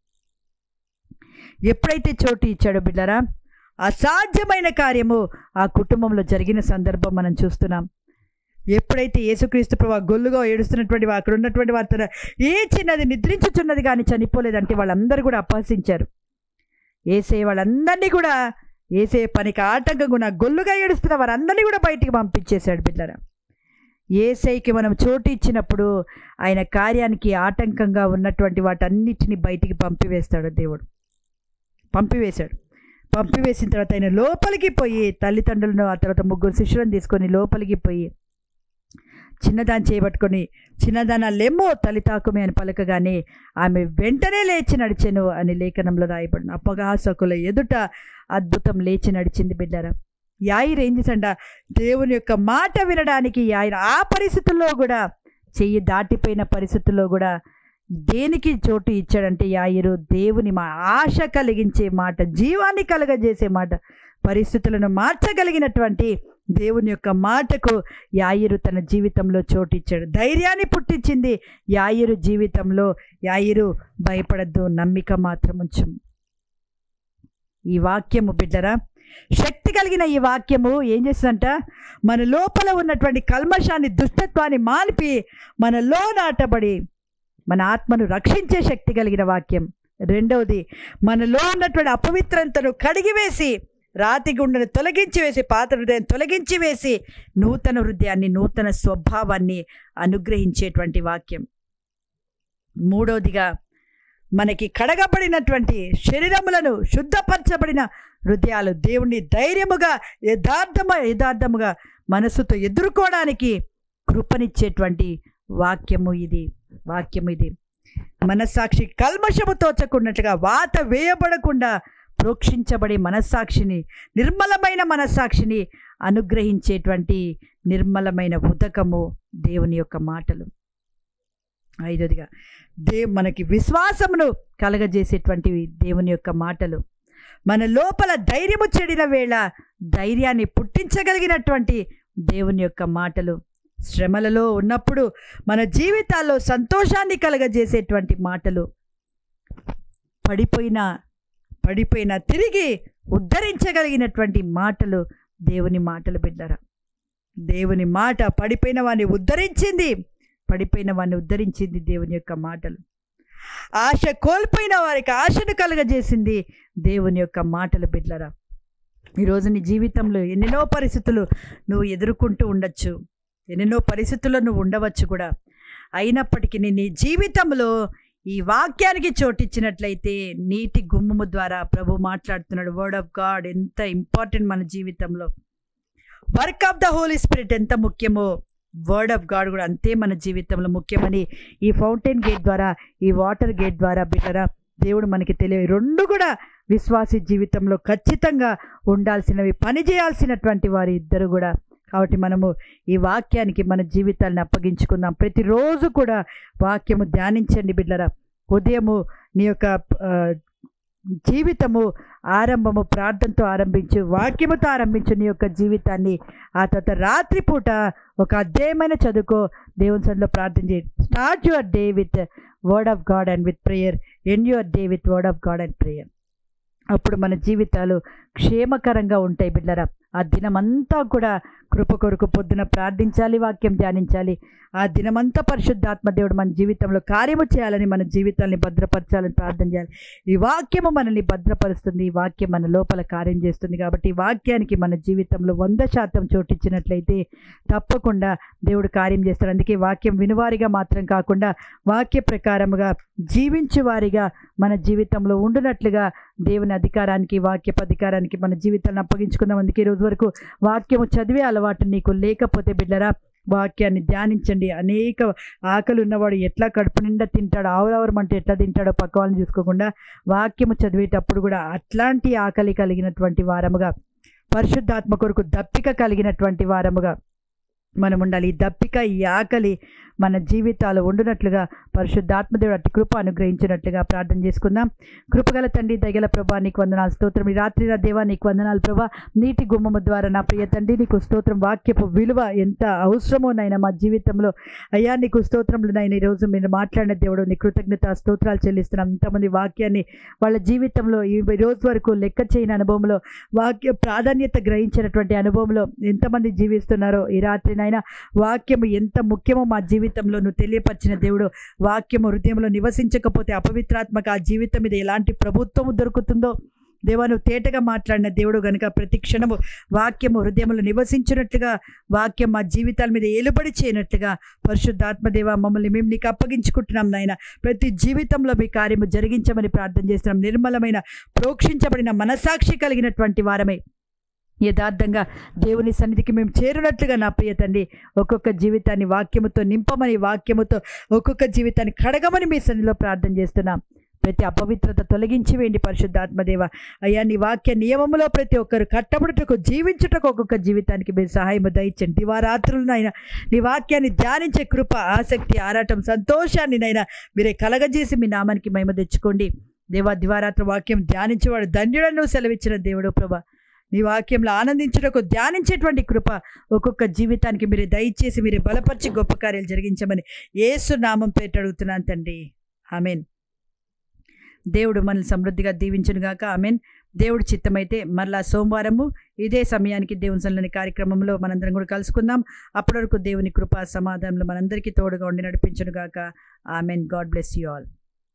ఎప్పుడైతే చోటు ఇచ్చాడో బిడ్డరా అసాధ్యమైన కార్యము ఆ కుటుంబంలో జరిగిన సందర్భం మనం చూస్తున్నాం ఎప్పుడైతే యేసుక్రీస్తు ప్రభు గొల్లుగా ఏడుస్తున్నటువంటి వా- అక్కడ ఉన్నటువంటి వారి తన ఏ చిన్నది నిద్రించుచున్నది కానీ చనిపోలేదంటే వాళ్ళందరూ కూడా అపహసించారు ఏసే వాళ్ళందరినీ కూడా ఏసే పనికి ఆటంకంగా ఉన్న గొల్లుగా ఏడుస్తున్న వారందరినీ కూడా బయటికి పంపించేశాడు బిడ్డరా ఏసైకి మనం చోటు ఇచ్చినప్పుడు ఆయన కార్యానికి ఆటంకంగా ఉన్నటువంటి వాటన్నిటిని బయటికి పంపివేస్తాడు దేవుడు పంపివేశాడు పంపివేసిన తర్వాత ఆయన లోపలికి పోయి తల్లిదండ్రులను ఆ తర్వాత ముగ్గురు శిష్యులను తీసుకొని లోపలికి పోయి చిన్నదాన్ని చేయబట్టుకొని చిన్నదాన లెమ్మో తలితాకుమే అని పలకగానే ఆమె వెంటనే లేచి నడిచెను అని లేఖనంలో రాయబడిన అపగాసకుల ఎదుట అద్భుతం లేచి నడిచింది బిడ్డారా యాయిర్ ఏం చేసంట దేవుని యొక్క మాట వినడానికి యాయిర్ ఆ పరిస్థితుల్లో కూడా చెయ్యి దాటిపోయిన పరిస్థితుల్లో కూడా దేనికి చోటు ఇచ్చాడంటే యాయిరు దేవుని మా ఆశ కలిగించే మాట జీవాన్ని కలగజేసే మాట పరిస్థితులను మార్చగలిగినటువంటి దేవుని యొక్క మాటకు యాయిరు తన జీవితంలో చోటు ఇచ్చాడు ధైర్యాన్ని పుట్టించింది యాయిరు జీవితంలో యాయిరు భయపడద్దు నమ్మిక మాత్రం ఉంచు ఈ వాక్యము బిడ్డరా శక్తి కలిగిన ఈ వాక్యము ఏం చేస్తుందంట మన లోపల ఉన్నటువంటి కల్మషాన్ని దుష్టత్వాన్ని మానిపి మనలో నాటబడి మన ఆత్మను రక్షించే శక్తి కలిగిన వాక్యం రెండవది మనలో ఉన్నటువంటి అపవిత్రతను కడిగివేసి రాతి గుండెను తొలగించి వేసి పాత హృదయం తొలగించి వేసి నూతన హృదయాన్ని నూతన స్వభావాన్ని అనుగ్రహించేటువంటి వాక్యం మూడవదిగా మనకి కడగబడినటువంటి శరీరములను శుద్ధపరచబడిన హృదయాలు దేవుణ్ణి ధైర్యముగా యథార్థమ యథార్థముగా మనసుతో ఎదుర్కోవడానికి కృపనిచ్చేటువంటి వాక్యము ఇది వాక్యము ఇది మనస్సాక్షి కల్మషము తోచకున్నట్లుగా వాత వేయబడకుండా ప్రోక్షించబడే మనస్సాక్షిని నిర్మలమైన మనస్సాక్షిని అనుగ్రహించేటువంటి నిర్మలమైన ఉదకము దేవుని యొక్క మాటలు ఐదోదిగా దే మనకి విశ్వాసమును కలగజేసేటువంటివి దేవుని యొక్క మాటలు మన లోపల ధైర్యము చెడిన వేళ ధైర్యాన్ని పుట్టించగలిగినటువంటి దేవుని యొక్క మాటలు శ్రమలలో ఉన్నప్పుడు మన జీవితాల్లో సంతోషాన్ని కలగజేసేటువంటి మాటలు పడిపోయిన పడిపోయిన తిరిగి ఉద్ధరించగలిగినటువంటి మాటలు దేవుని మాటలు బిడ్డరా దేవుని మాట పడిపోయిన వాడిని ఉద్ధరించింది పడిపోయిన వాడిని ఉద్ధరించింది దేవుని యొక్క మాటలు ఆశ కోల్పోయిన వారికి ఆశను కలగజేసింది దేవుని యొక్క మాటలు బిడ్డరా ఈరోజు నీ జీవితంలో ఎన్నెన్నో పరిస్థితులు నువ్వు ఎదుర్కొంటూ ఉండొచ్చు ఎన్నెన్నో పరిస్థితుల్లో నువ్వు ఉండవచ్చు కూడా అయినప్పటికీ నీ జీవితంలో ఈ వాక్యానికి చోటిచ్చినట్లయితే నీటి గుమ్మము ద్వారా ప్రభు మాట్లాడుతున్నాడు వర్డ్ ఆఫ్ గాడ్ ఎంత ఇంపార్టెంట్ మన జీవితంలో work of the Holy Spirit ఎంత ముఖ్యమో వర్డ్ ఆఫ్ గాడ్ కూడా అంతే మన జీవితంలో ముఖ్యమని ఈ ఫౌంటైన్ గేట్ ద్వారా ఈ వాటర్ గేట్ ద్వారా బిడ్డరా దేవుడు మనకి తెలియ రెండు కూడా విశ్వాసి జీవితంలో ఖచ్చితంగా ఉండాల్సినవి పని చేయాల్సినటువంటి వారి ఇద్దరు కూడా కాబట్టి మనము ఈ వాక్యానికి మన జీవితాన్ని అప్పగించుకుందాం ప్రతిరోజు కూడా వాక్యము ధ్యానించండి బిడ్డరా ఉదయము నీ యొక్క ఆ, జీవితము ఆరంభము ప్రార్థనతో ఆరంభించు వాక్యముతో ఆరంభించు నీ యొక్క జీవితాన్ని ఆ తర్వాత రాత్రిపూట ఒక అధ్యాయమైన చదువుకో దేవుని సన్నిధిలో ప్రార్థన చేయి start your day with word of God and with prayer end your day with word of God and prayer అప్పుడు మన జీవితాలు క్షేమకరంగా ఉంటాయి బిడ్డరా ఆ దినమంతా కూడా కృప కొరకు పొద్దున ప్రార్థించాలి వాక్యం ధ్యానించాలి ఆ దినమంతా పరిశుద్ధాత్మ దేవుడు మన జీవితంలో కార్యము చేయాలని మన జీవితాన్ని భద్రపరచాలని ప్రార్థన చేయాలి ఈ వాక్యము మనల్ని భద్రపరుస్తుంది ఈ వాక్యం మన లోపల కార్యం చేస్తుంది కాబట్టి ఈ వాక్యానికి మన జీవితంలో వంద శాతం చోటిచ్చినట్లయితే తప్పకుండా దేవుడు కార్యం చేస్తాడు అందుకే వాక్యం వినువారిగా మాత్రం కాకుండా వాక్య ప్రకారముగా జీవించు వారిగా మన జీవితంలో ఉండునట్లుగా దేవుని అధికారానికి వాక్యపు అధికారానికి మన జీవితాన్ని అప్పగించుకుందాం అందుకే ఈ రోజు వరకు వాక్యము చదివే అలవాటు నీకు లేకపోతే బిడ్డరా వాక్యాన్ని ధ్యానించండి అనేక ఆకలి ఉన్నవాడు ఎట్లా కడుపు నిండా తింటాడో ఆవురవరమంటే ఎట్లా తింటాడో పక్క వాళ్ళని చూసుకోకుండా వాక్యము చదివేటప్పుడు కూడా అట్లాంటి ఆకలి కలిగినటువంటి వారముగా పరిశుద్ధాత్మ కొరకు దప్పిక కలిగినటువంటి వారముగా మనం ఉండాలి ఈ దప్పిక ఈ ఆకలి మన జీవితాలు ఉండునట్లుగా పరిశుద్ధాత్మదేవుడు అట్టి కృప అనుగ్రహించినట్లుగా ప్రార్థన చేసుకుందాం కృపగల తండ్రి దగల ప్రభా నీకు వందనాలు స్తోత్రం ఈ రాత్రి నా దేవా నీకు వందనాలు ప్రభా నీటి గుమ్మము ద్వారా నా ప్రియ తండ్రి నీకు స్తోత్రం వాక్యపు విలువ ఎంత అవసరమో నైనా మా జీవితంలో అయ్యా నీకు స్తోత్రములు నైనా ఈరోజు మీరు మాట్లాడిన దేవుడు నీ కృతజ్ఞత స్తోత్రాలు చెల్లిస్తున్నాం ఇంతమంది వాక్యాన్ని వాళ్ళ జీవితంలో ఈ రోజు వరకు లెక్క చేయని అనుభవంలో వాక్య ప్రాధాన్యత గ్రహించినటువంటి అనుభవంలో ఎంతమంది జీవిస్తున్నారో ఈ రాత్రి నాయన వాక్యము ఎంత ముఖ్యమో మా జీవితంలో నువ్వు తెలియపరిచిన దేవుడు వాక్యము హృదయంలో నివసించకపోతే అపవిత్రాత్మక ఆ జీవితం మీద ఎలాంటి ప్రభుత్వము దొరుకుతుందో దేవా నువ్వు తేటగా మాట్లాడిన దేవుడు గనుక ప్రతి క్షణము వాక్యము హృదయంలో నివసించినట్లుగా వాక్యం మా జీవితాల మీద ఏలుబడి చేయనట్లుగా పరిశుద్ధాత్మ దేవ మమ్మల్ని మేము నీకు అప్పగించుకుంటున్నాం నాయన ప్రతి జీవితంలో మీ కార్యము జరిగించమని ప్రార్థన చేస్తున్నాం నిర్మలమైన ప్రోక్షించబడిన మనసాక్షి కలిగినటువంటి వారమే యథార్థంగా దేవుని సన్నిధికి మేము చేరునట్లుగా నా ప్రియ తండ్రి ఒక్కొక్క జీవితాన్ని వాక్యముతో నింపమని వాక్యముతో ఒక్కొక్క జీవితాన్ని కడగమని మీ సన్నిధిలో ప్రార్థన చేస్తున్నాం ప్రతి అపవిత్రత తొలగించి వేయండి పరిశుద్ధాత్మదేవ అయ్యా నీ వాక్య నియమములో ప్రతి ఒక్కరు కట్టబడుటకు జీవించుటకు ఒక్కొక్క జీవితానికి మీరు సహాయం దయచండి దివారాత్రులనైనా నీ వాక్యాన్ని ధ్యానించే కృప ఆసక్తి ఆరాటం సంతోషాన్ని నైనా మీరే కలగజేసి మీ నామానికి మహిమ తెచ్చుకోండి దేవా దివారాత్రి వాక్యం ధ్యానించేవాడు ధన్యుడను సెలవిచ్చిన దేవుడు ప్రభా నీ వాక్యంలో ఆనందించుటకు ధ్యానించేటువంటి కృప ఒక్కొక్క జీవితానికి మీరు దయచేసి మీరు బలపరిచి గొప్ప కార్యాలు జరిగించమని ఏసు నామం పేట అడుగుతున్నాను తండ్రి ఆమెన్ దేవుడు మనల్ని సమృద్ధిగా దీవించునుగాక ఆమెన్ దేవుడు చిత్తమైతే మరలా సోమవారము ఇదే సమయానికి దేవుని సల్లని కార్యక్రమంలో మనందరం కూడా కలుసుకుందాం అప్పటి వరకు దేవుని కృపా సమాధానంలో మనందరికీ తోడుగా ఉండి నడిపించునుగాక amen God bless you all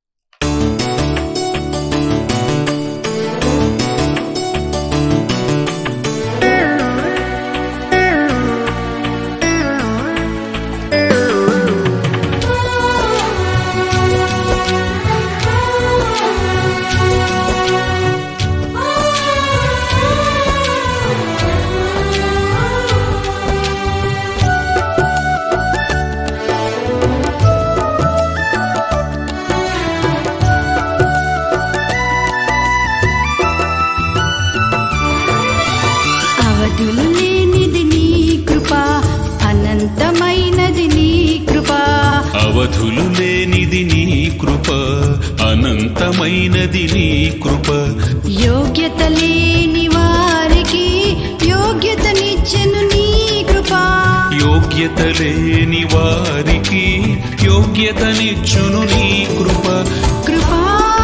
అవధులు లేనిది నీ కృప అనంతమైనది నీ కృప అవధులు లేనిది నీ కృప అనంతమైనది నీ కృప యోగ్యత లేని వారికి యోగ్యతనిచ్చెను నీ కృప యోగ్య యోగ్యత లేని వారికి యోగ్యతనిచ్చును నీ కృప కృపా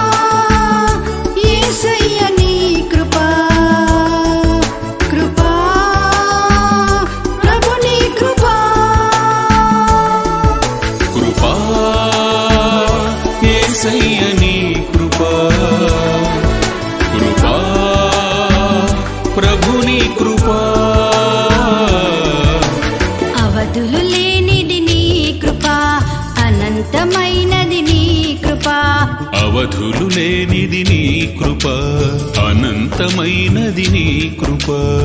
యేసయ్య నీ కృపా కృపా ప్రభు నీ కృపా కృపా యేసయ్య నీ కృపా కృపా ప్రభుని కృపా అవధులు లేనిది నీ కృపా అనంతమైనది నీ కృపా అవధులు లేనిది నీ కృప అనంతమైనది నీ కృప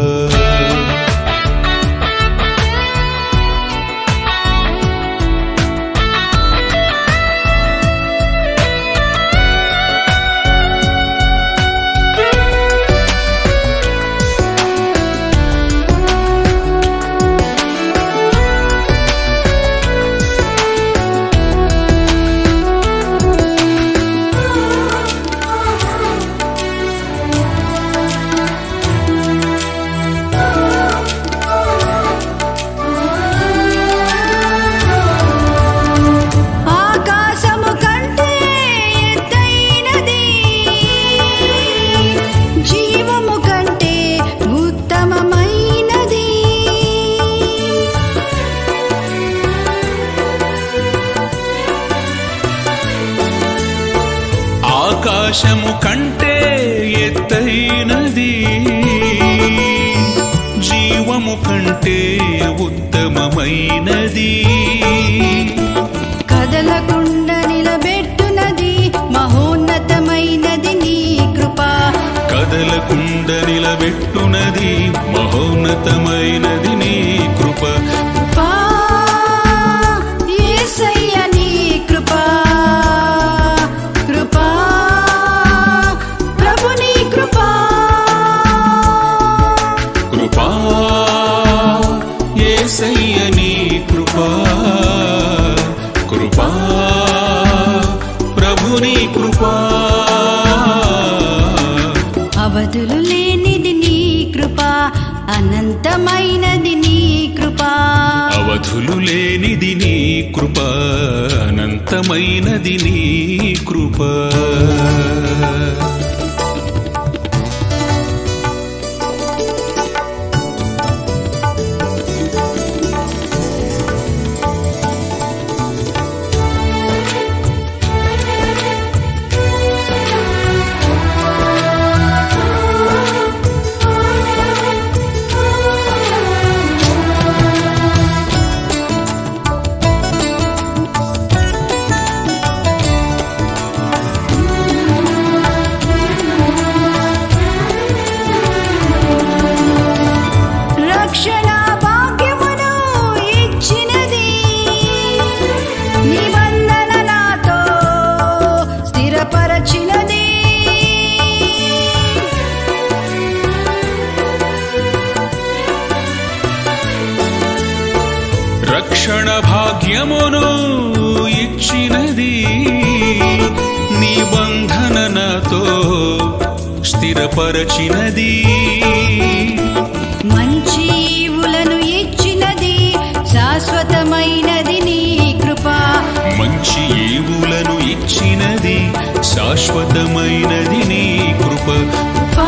ఆకాశము కంటే ఎత్తైనది జీవము కంటే ఉత్తమమైనది ఆకాశము కంటే ఎత్తైనది జీవము కంటే ఉత్తమమైనది కదలకుండ నిలబెట్టునది మహోన్నతమైనది నీ కృపా కదలకుండ నిలబెట్టునది మహోన్నతమైనది నీ కృప కృపా యేసయ్య నీ కృపా కృపా ప్రభు నీ కృపా కృపా యేసయ్య నీ కృపా కృపా ప్రభుని కృపా అవధులు లేనిది నీ కృపా అనంతమైనది నీ కృపా అవధులు లేనిది నీ కృప అనంతమైనది నీ కృప రక్షణ భాగ్యమును ఇచ్చినది నిబంధన నాతో స్థిరపరచినది రక్షణ భాగ్యమును ఇచ్చినది నిబంధన నాతో స్థిరపరచినది మంచి ఈవులను ఇచ్చినది శాశ్వతమైనది నీ కృపా మంచి ఈవులను ఇచ్చినది శాశ్వతమైనది నీ కృప కృపా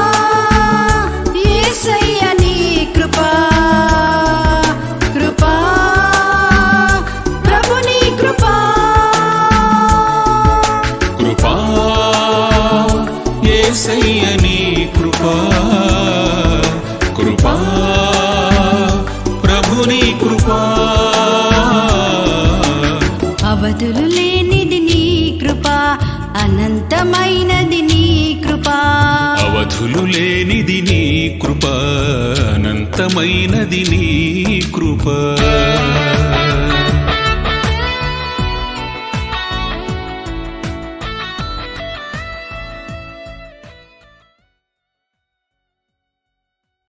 యేసయ్య నీ కృపా కృపా ప్రభు నీ కృపా కృపా యేసయ్య నీ కృపా కృపా ప్రభుని కృపా అవధులు లేనిది నీ కృపా అనంతమైనది నీ కృపా అవధులు లేనిది నీ కృప అనంతమైనది నీ కృప